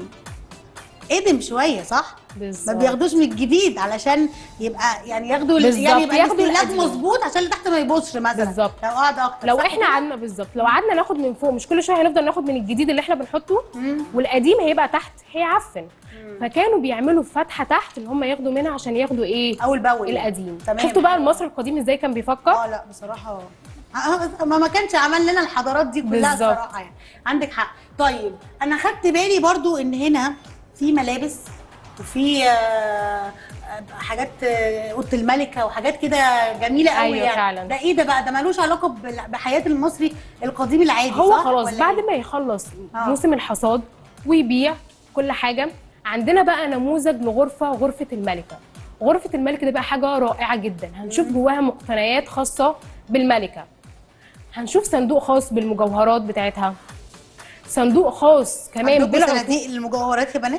قدم شويه صح ما بالظبط بياخدوش من الجديد علشان يبقى يعني ياخدوا ال- بالظبط، يعني يبقى ياخدوا الاستهلاك القديم. مظبوط عشان اللي تحت ما يبوظش مثلا بالظبط. لو قعد اكتر لو صح احنا كده؟ قعدنا بالظبط لو قعدنا ناخد من فوق مش كل شويه هنفضل ناخد من الجديد اللي احنا بنحطه والقديم هيبقى تحت هيعفن فكانوا بيعملوا فتحه تحت اللي هم ياخدوا منها عشان ياخدوا ايه اول باول القديم تمام. شفتوا بقى المصري القديم ازاي كان بيفكر اه لا بصراحه آه، ما ما كانش عمل لنا الحضارات دي كلها بالظبط. الصراحه يعني عندك حق طيب انا خدت بالي برضو ان هنا في ملابس وفي آه، آه، حاجات آه، اوضه الملكه وحاجات كده جميله قوي أيوة يعني فعلا. ده ايه ده بقى ده ملوش علاقه بال- بحياه المصري القديم العادي هو صح خلاص ولا بعد إيه؟ ما يخلص آه. موسم الحصاد ويبيع كل حاجه عندنا بقى نموذج لغرفه غرفه الملكه غرفه الملكه دي بقى حاجه رائعه جدا هنشوف جواها مقتنيات خاصه بالملكه هنشوف صندوق خاص بالمجوهرات بتاعتها صندوق خاص كمان عندكم بالعطور صناديق المجوهرات يا بنات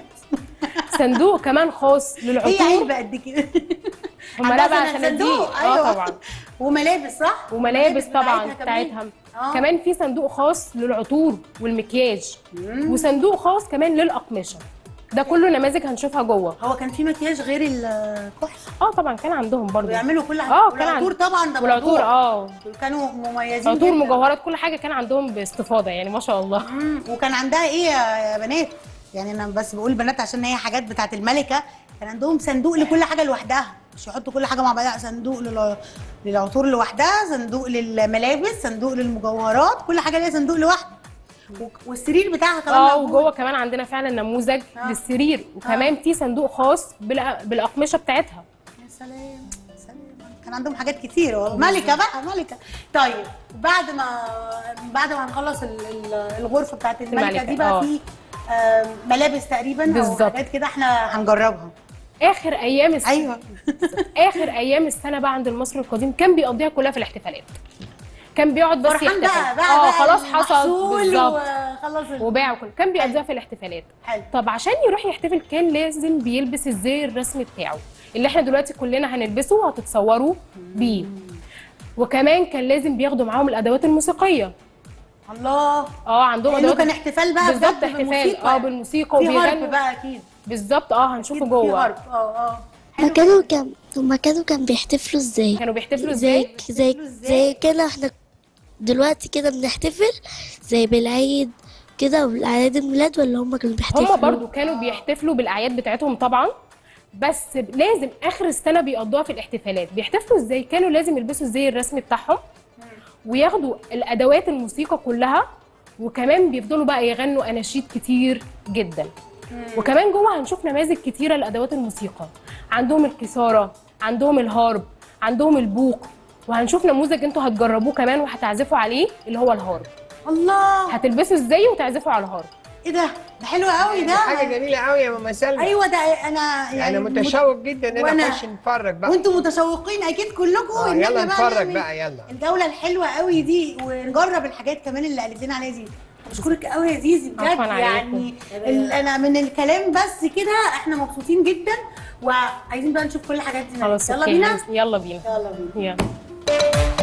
صندوق كمان خاص هي للعطور علبه قد كده هم لا عندها بقى صندوق، صناديق أيوة. اه طبعا وملابس صح وملابس طبعا كمان. بتاعتها آه. كمان في صندوق خاص للعطور والمكياج وصندوق خاص كمان للاقمشه ده كله نماذج هنشوفها جوه هو كان في مكياج غير الكحل اه طبعا كان عندهم برضه بيعملوا كل حاجه اه كان والعطور عند- طبعا ده والعطور موضوع. اه كانوا مميزين عطور جداً. مجوهرات كل حاجه كان عندهم باستفاضه يعني ما شاء الله مم. وكان عندها ايه يا يا بنات يعني انا بس بقول بنات عشان هي حاجات بتاعت الملكه كان عندهم صندوق لكل حاجه لوحدها مش يحطوا كل حاجه مع بعضها صندوق لل- للعطور لوحدها صندوق للملابس صندوق للمجوهرات كل حاجه ليها صندوق لوحده و- والسرير بتاعها كمان اه موجود. وجوه كمان عندنا فعلا نموذج آه. للسرير وكمان في صندوق خاص بالأ- بالاقمشه بتاعتها يا سلام سلام كان عندهم حاجات كتير والله. ملكه بقى ملكه طيب بعد ما بعد ما نخلص ال- ال- الغرفه بتاعت الملكه, الملكة، دي بقى آه. في آم، ملابس تقريبا او بالظبط. حاجات كده احنا هنجربها اخر ايام السنة ايوه اخر ايام السنه بقى عند المصري القديم كان بيقضيها كلها في الاحتفالات كان بيقعد بس فرحان يحتفل بقى بقى اه بقى خلاص حصل المحصول بالظبط وخلص ال- وباع وكل كان بيقضيها في الاحتفالات حلو طب عشان يروح يحتفل كان لازم بيلبس الزي الرسمي بتاعه اللي احنا دلوقتي كلنا هنلبسه وهتتصوروا بيه وكمان كان لازم بياخدوا معاهم الادوات الموسيقيه الله اه عندهم لانه ادوات كان احتفال بقى بالظبط بجد احتفال بالموسيقى اه يعني. بالموسيقى في هرب وبيغنوا بقى اكيد بالظبط اه هنشوفه أكيد في جوه هرب اه اه هما كانوا كان هما كانوا كان بيحتفلوا ازاي كانوا بيحتفلوا ازاي زي زي بيحتفلوا إزاي؟ زي كده احنا دلوقتي كده بنحتفل زي بالعيد كده وبالأعياد الميلاد ولا هما كانوا بيحتفلوا هم برضو كانوا بيحتفلوا بالاعياد بتاعتهم طبعا بس لازم اخر السنه بيقضوها في الاحتفالات بيحتفلوا ازاي كانوا لازم يلبسوا الزي الرسمي بتاعهم وياخدوا الادوات الموسيقى كلها وكمان بيفضلوا بقى يغنوا اناشيد كتير جدا وكمان جوه هنشوف نماذج كتيره لادوات الموسيقى عندهم الكساره عندهم الهارب عندهم البوق وهنشوف نموذج انتوا هتجربوه كمان وهتعزفوا عليه اللي هو الهارب الله هتلبسوا ازاي وتعزفوا على الهارب ايه ده ده حلو قوي ده حاجه جميله قوي يا ماما سلمى ايوه ده انا يعني انا متشوق جدا ان انا وأنا- اخش نتفرج بقى وانتم متشوقين اكيد كلكم آه، إن يلا إحنا نتفرج نعمل بقى يلا الجوله الحلوه قوي دي ونجرب الحاجات كمان اللي قالت لنا عليها زيزي بشكرك قوي يا زيزي بجد عفواً عليكم. يعني ال- انا من الكلام بس كده احنا مبسوطين جدا وعايزين بقى نشوف كل الحاجات دي خلاص يلا أوكي. بينا يلا بينا يلا بينا يلا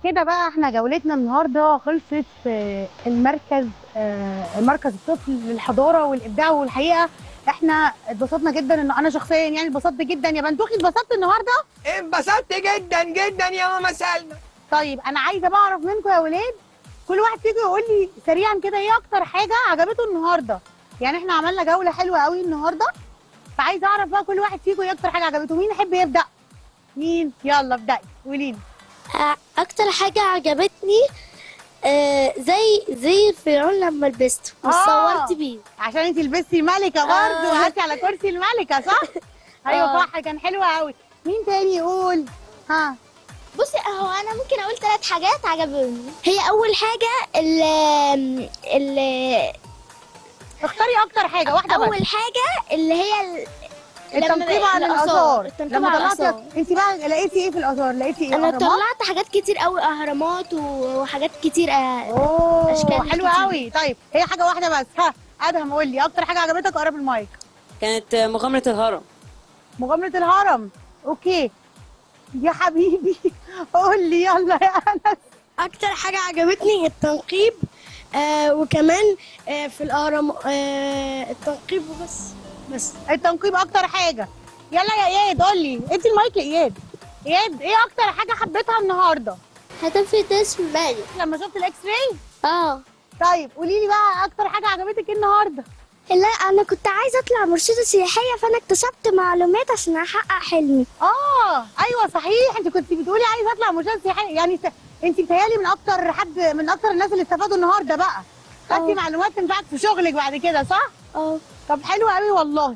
كده بقى احنا جولتنا النهارده خلصت في المركز آه، مركز الطفل للحضاره والابداع والحقيقه احنا اتبسطنا جدا ان انا شخصيا يعني اتبسطت جدا يا بنتوخي اتبسطت النهارده انبسطت جدا جدا يا ماما سلمى طيب انا عايزه بقى اعرف منكم يا ولاد كل واحد فيكم يقول لي سريعا كده ايه اكتر حاجه عجبته النهارده يعني احنا عملنا جوله حلوه قوي النهارده فعايزه اعرف بقى كل واحد فيكم ايه اكتر حاجه عجبته مين يحب يبدا مين يلا ابدأي قولي لي اكتر حاجه عجبتني آه زي زي الفرعون لما لبسته آه. وصورت بيه عشان انت لبستي ملكه برضه آه. وقعدتي على كرسي الملكه صح ايوه آه. صح كان حلو قوي مين تاني يقول ها بصي هو انا ممكن اقول ثلاث حاجات عجبوني هي اول حاجه ال ال اختاري اكتر حاجه واحده بس اول حاجه اللي هي ال- التنقيب لما- على الآثار. الاثار التنقيب لما على طلعتي الآثار. انت بقى لقيتي ايه في الاثار لقيتي ايه انا أهرامات؟ طلعت حاجات كتير قوي اهرامات و- وحاجات كتير آه، اوه أشكال حلو كتير. قوي طيب هي حاجه واحده بس ها ادهم قول لي اكتر حاجه عجبتك قرب المايك كانت مغامرة الهرم مغامره الهرم اوكي يا حبيبي قول لي يلا يا انس اكتر حاجه عجبتني التنقيب آه وكمان آه في الاهرام آه التنقيب وبس بس التنقيب اكتر حاجه يلا يا اياد قول لي انت المايك لاياد اياد ايه اكتر حاجه حبيتها النهارده هتفرق اسم مالي لما شفت الاكس راي اه طيب قولي لي بقى اكتر حاجه عجبتك ايه النهارده لا انا كنت عايزه اطلع مرشده سياحيه فانا اكتسبت معلومات عشان احقق حلمي اه ايوه صحيح انت كنت بتقولي عايزه اطلع مرشده سياحيه يعني س... انت بتهيالي من اكتر حد من اكتر الناس اللي استفادوا النهارده بقى خدتي آه. معلومات تنفعك في شغلك بعد كده صح اه طب حلو قوي والله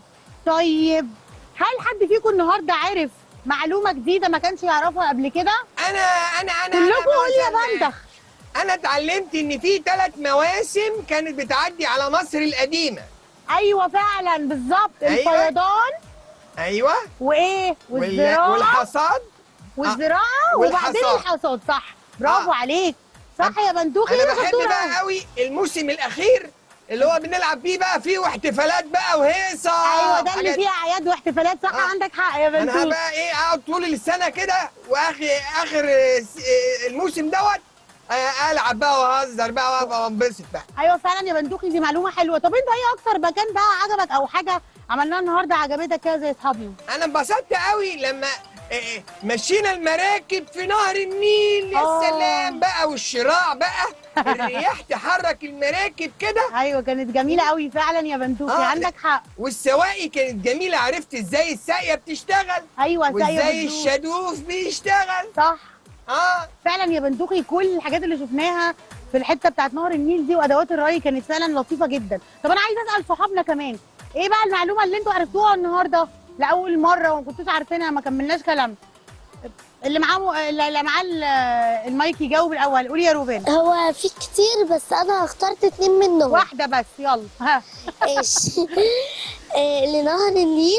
طيب هل حد فيكم النهارده عرف معلومه جديده ما كانش يعرفها قبل كده انا انا انا كلكم أنا قولي يا مثلاً- بندخ انا اتعلمت ان في ثلاث مواسم كانت بتعدي على مصر القديمه ايوه فعلا بالظبط أيوة. الفيضان ايوه وايه وال- والزراعه والحصاد والزراعه والحصاد. وبعدين الحصاد صح برافو آه. عليك صح يا بندوخي انا إيه بحب شطورة بقى أوي. قوي الموسم الاخير اللي هو بنلعب فيه بقى فيه واحتفالات بقى وهيصه ايوه ده اللي وحاجات. فيه اعياد واحتفالات صح آه. عندك حق يا انا بندوخي بقى ايه اقعد طول السنه كده واخر اخر س- الموسم دوت آه، العب بقى واهزر بقى وانبسط بقى ايوه فعلا يا بندوخي دي معلومه حلوه طب انت ايه اكتر مكان بقى عجبك او حاجه عملناها النهارده عجبتك كده زي اصحابنا انا انبسطت قوي لما آه، مشينا المراكب في نهر النيل يا آه. سلام بقى والشراع بقى الرياح تحرك المراكب كده ايوه كانت جميله قوي فعلا يا بندوخي آه، عندك حق والسواقي كانت جميله عرفت ازاي الساقيه بتشتغل ايوه وازاي زي الشادوف بيشتغل صح اه فعلا يا بندوخي كل الحاجات اللي شفناها في الحته بتاعت نهر النيل دي وادوات الري كانت فعلا لطيفه جدا طب انا عايزه اسال صحابنا كمان ايه بقى المعلومه اللي انتوا عرفتوها النهارده لاول مره وما كنتوش عارفينها ما كملناش كلام اللي معاه م... اللي معاه ال- المايك يجاوب الاول قولي يا روبان هو في كتير بس انا اخترت اتنين منهم واحده بس يلا ها ماشي آه، لنهر النيل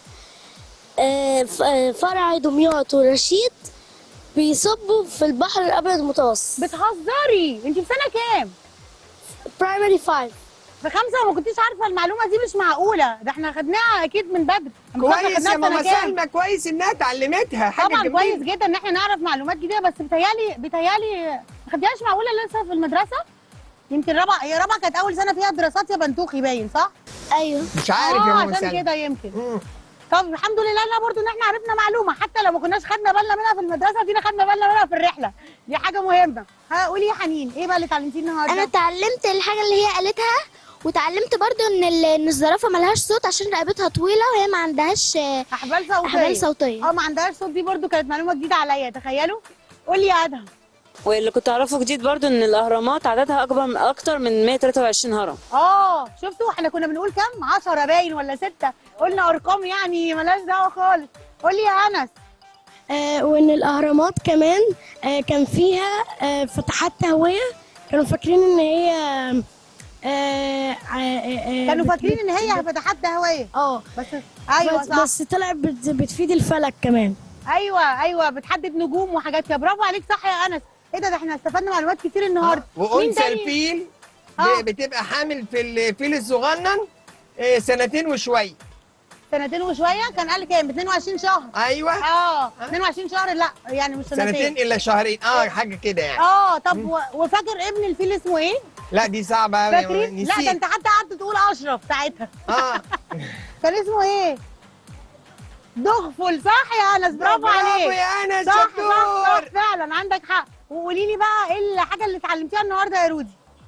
آه، ف- آه، فرع دمياط ورشيد بيصبوا في البحر الابيض المتوسط بتهزري انت في سنه كام برايمري 5 في خمسه وما كنتيش عارفه المعلومه دي مش معقوله ده احنا خدناها اكيد من بدري أنا مش فاكرة كويس خدناها يا في سنة ماما كام. سلمى كويس انها اتعلمتها حاجه طبعا جميلة. كويس جدا ان احنا نعرف معلومات جديده بس بتهيالي بتهيالي ما خدناش معقوله لسه في المدرسه يمكن رابعه هي رابعه كانت اول سنه فيها دراسات يا بنتوخي باين صح؟ ايوه مش عارف آه، يا ماما عشان سلمى كده يمكن مم. طب الحمد لله لا برضو ان احنا عرفنا معلومه حتى لو ما كناش خدنا بالنا منها في المدرسه دينا خدنا بالنا منها في الرحله دي حاجه مهمه ها قولي يا حنين ايه بقى اللي اتعلمتيه النهارده؟ انا اتعلمت الحاجه اللي هي قالتها وتعلمت برضو ان ال- ان الزرافه ملهاش صوت عشان رقبتها طويله وهي ما عندهاش آه، احبال صوتيه احبال صوتيه اه ما عندهاش صوت دي برضو كانت معلومه جديده عليا تخيلوا قولي يا ادهم واللي كنت اعرفه جديد برضو ان الاهرامات عددها اكبر من اكتر من 123 هرم اه شفتوا احنا كنا بنقول كام 10 باين ولا 6 قلنا ارقام يعني ملهاش دعوه خالص قول لي يا انس آه وان الاهرامات كمان آه كان فيها آه فتحات تهويه كانوا فاكرين ان هي آه آه آه كانوا بت- فاكرين ان هي بت- فتحات هويه اه بس ايوه بس, صح بس طلعت بت- بتفيد الفلك كمان ايوه ايوه بتحدد نجوم وحاجات كده برافو عليك صح يا انس ايه ده ده احنا استفدنا معلومات كتير النهارده مين وانثى تاني؟ الفيل آه. ب- بتبقى حامل في الفيل الصغنن آه، سنتين وشويه سنتين وشويه كان قال كام 22 شهر ايوه اه 22 شهر لا يعني مش سنتين سنتين الا شهرين اه حاجه كده يعني اه طب و- وفاكر ابن الفيل اسمه ايه لا دي صعبه قوي فاكرين لا ده انت حتى قعدت تقول اشرف ساعتها اه كان اسمه ايه دغفل صح يا انس برافو برافو عليك يا أنس، صح صح شطور. صح فعلا عندك حق وقولي لي بقى ايه الحاجه اللي اتعلمتيها النهارده يا رودي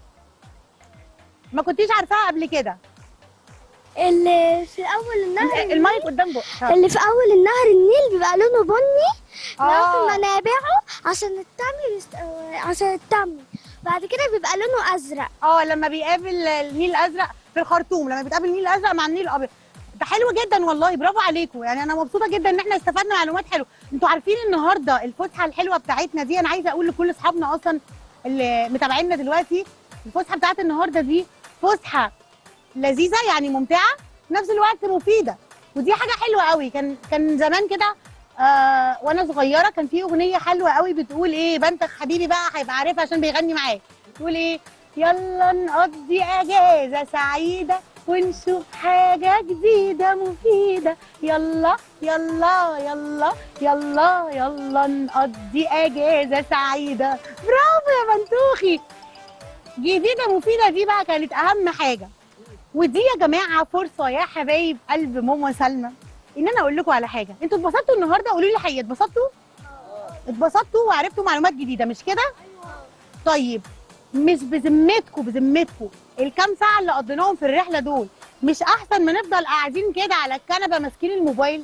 ما كنتيش عارفاها قبل كده اللي في اول النهر المايك قدام بقى اللي في اول النهر النيل بيبقى لونه بني آه. في منابعه عشان التمر يست... عشان التمر بعد كده بيبقى لونه ازرق اه لما بيقابل النيل الازرق في الخرطوم لما بيتقابل النيل الازرق مع النيل الابيض ده حلو جدا والله برافو عليكم يعني انا مبسوطه جدا ان احنا استفدنا معلومات حلوه انتوا عارفين النهارده الفسحه الحلوه بتاعتنا دي انا عايزه اقول لكل اصحابنا اصلا اللي متابعينا دلوقتي الفسحه بتاعت النهارده دي فسحه لذيذه يعني ممتعه في نفس الوقت مفيده ودي حاجه حلوه قوي كان كان زمان كده آه وانا صغيره كان في اغنيه حلوه قوي بتقول ايه بنتك حبيبي بقى هيبقى عارفها عشان بيغني معاه تقول ايه يلا نقضي اجازه سعيده ونشوف حاجه جديده مفيده يلا يلا يلا يلا يلا نقضي اجازه سعيده برافو يا بنتوخي جديده مفيده دي بقى كانت اهم حاجه ودي يا جماعه فرصه يا حبايب قلب ماما سلمى ان انا اقول لكم على حاجه انتوا اتبسطتوا النهارده قولوا لي حقيقه اتبسطتوا اتبسطتوا وعرفتوا معلومات جديده مش كده طيب مش بذمتكم بذمتكم الكام ساعه اللي قضيناهم في الرحله دول مش احسن ما نفضل قاعدين كده على الكنبه ماسكين الموبايل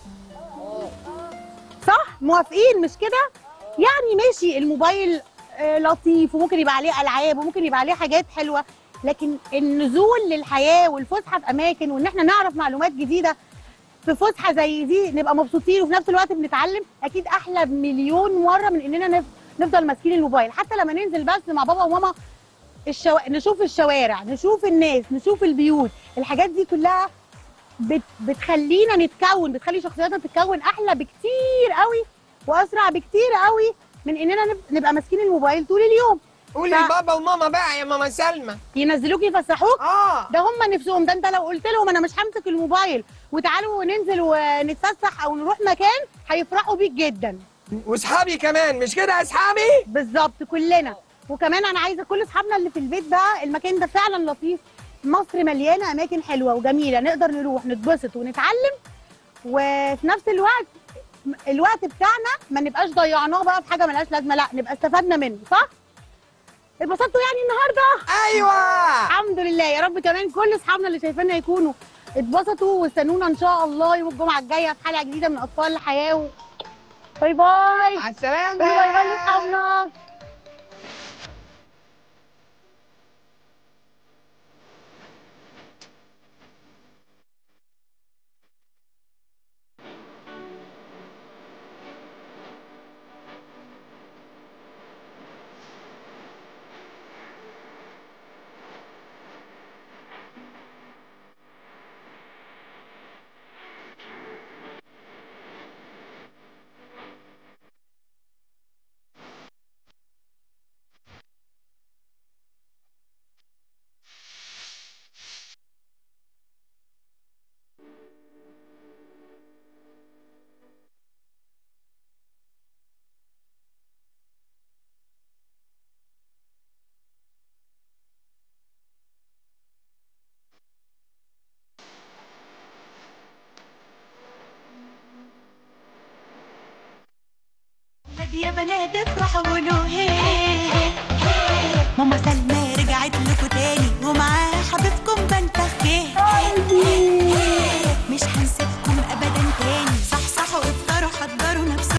صح موافقين مش كده يعني ماشي الموبايل آه، لطيف وممكن يبقى عليه العاب وممكن يبقى عليه حاجات حلوه لكن النزول للحياه والفسحه في اماكن وان احنا نعرف معلومات جديده في فسحه زي دي نبقى مبسوطين وفي نفس الوقت بنتعلم اكيد احلى بمليون مره من اننا نف- نفضل ماسكين الموبايل حتى لما ننزل بس مع بابا وماما الشو... نشوف الشوارع نشوف الناس نشوف البيوت الحاجات دي كلها بت... بتخلينا نتكون بتخلي شخصياتنا تتكون احلى بكتير قوي واسرع بكتير قوي من اننا نب... نبقى ماسكين الموبايل طول اليوم قولي لبابا وماما بقى يا ماما سلمى ينزلوك يفسحوك اه ده هم نفسهم ده انت لو قلت لهم انا مش همسك الموبايل وتعالوا ننزل ونتفسح او نروح مكان هيفرحوا بيك جدا واصحابي كمان مش كده يا اصحابي بالظبط كلنا وكمان انا عايزه كل اصحابنا اللي في البيت بقى المكان ده فعلا لطيف مصر مليانه اماكن حلوه وجميله نقدر نروح نتبسط ونتعلم وفي نفس الوقت الوقت بتاعنا ما نبقاش ضيعناه بقى في حاجه ملهاش لازمه لا نبقى استفدنا منه صح اتبسطتوا يعني النهارده ايوه الحمد لله يا رب كمان كل اصحابنا اللي شايفيننا يكونوا اتبسطوا واستنونا ان شاء الله يوم الجمعه الجايه في حلقه جديده من اطفال الحياه و... باي باي مع السلامه باي باي باي لاصحابنا ولاد يا بنات افرحوا قولوا هي ماما سلمى رجعت لكم تاني ومعاها حبيبكم بنتخ مش هنسيبكم ابدا تاني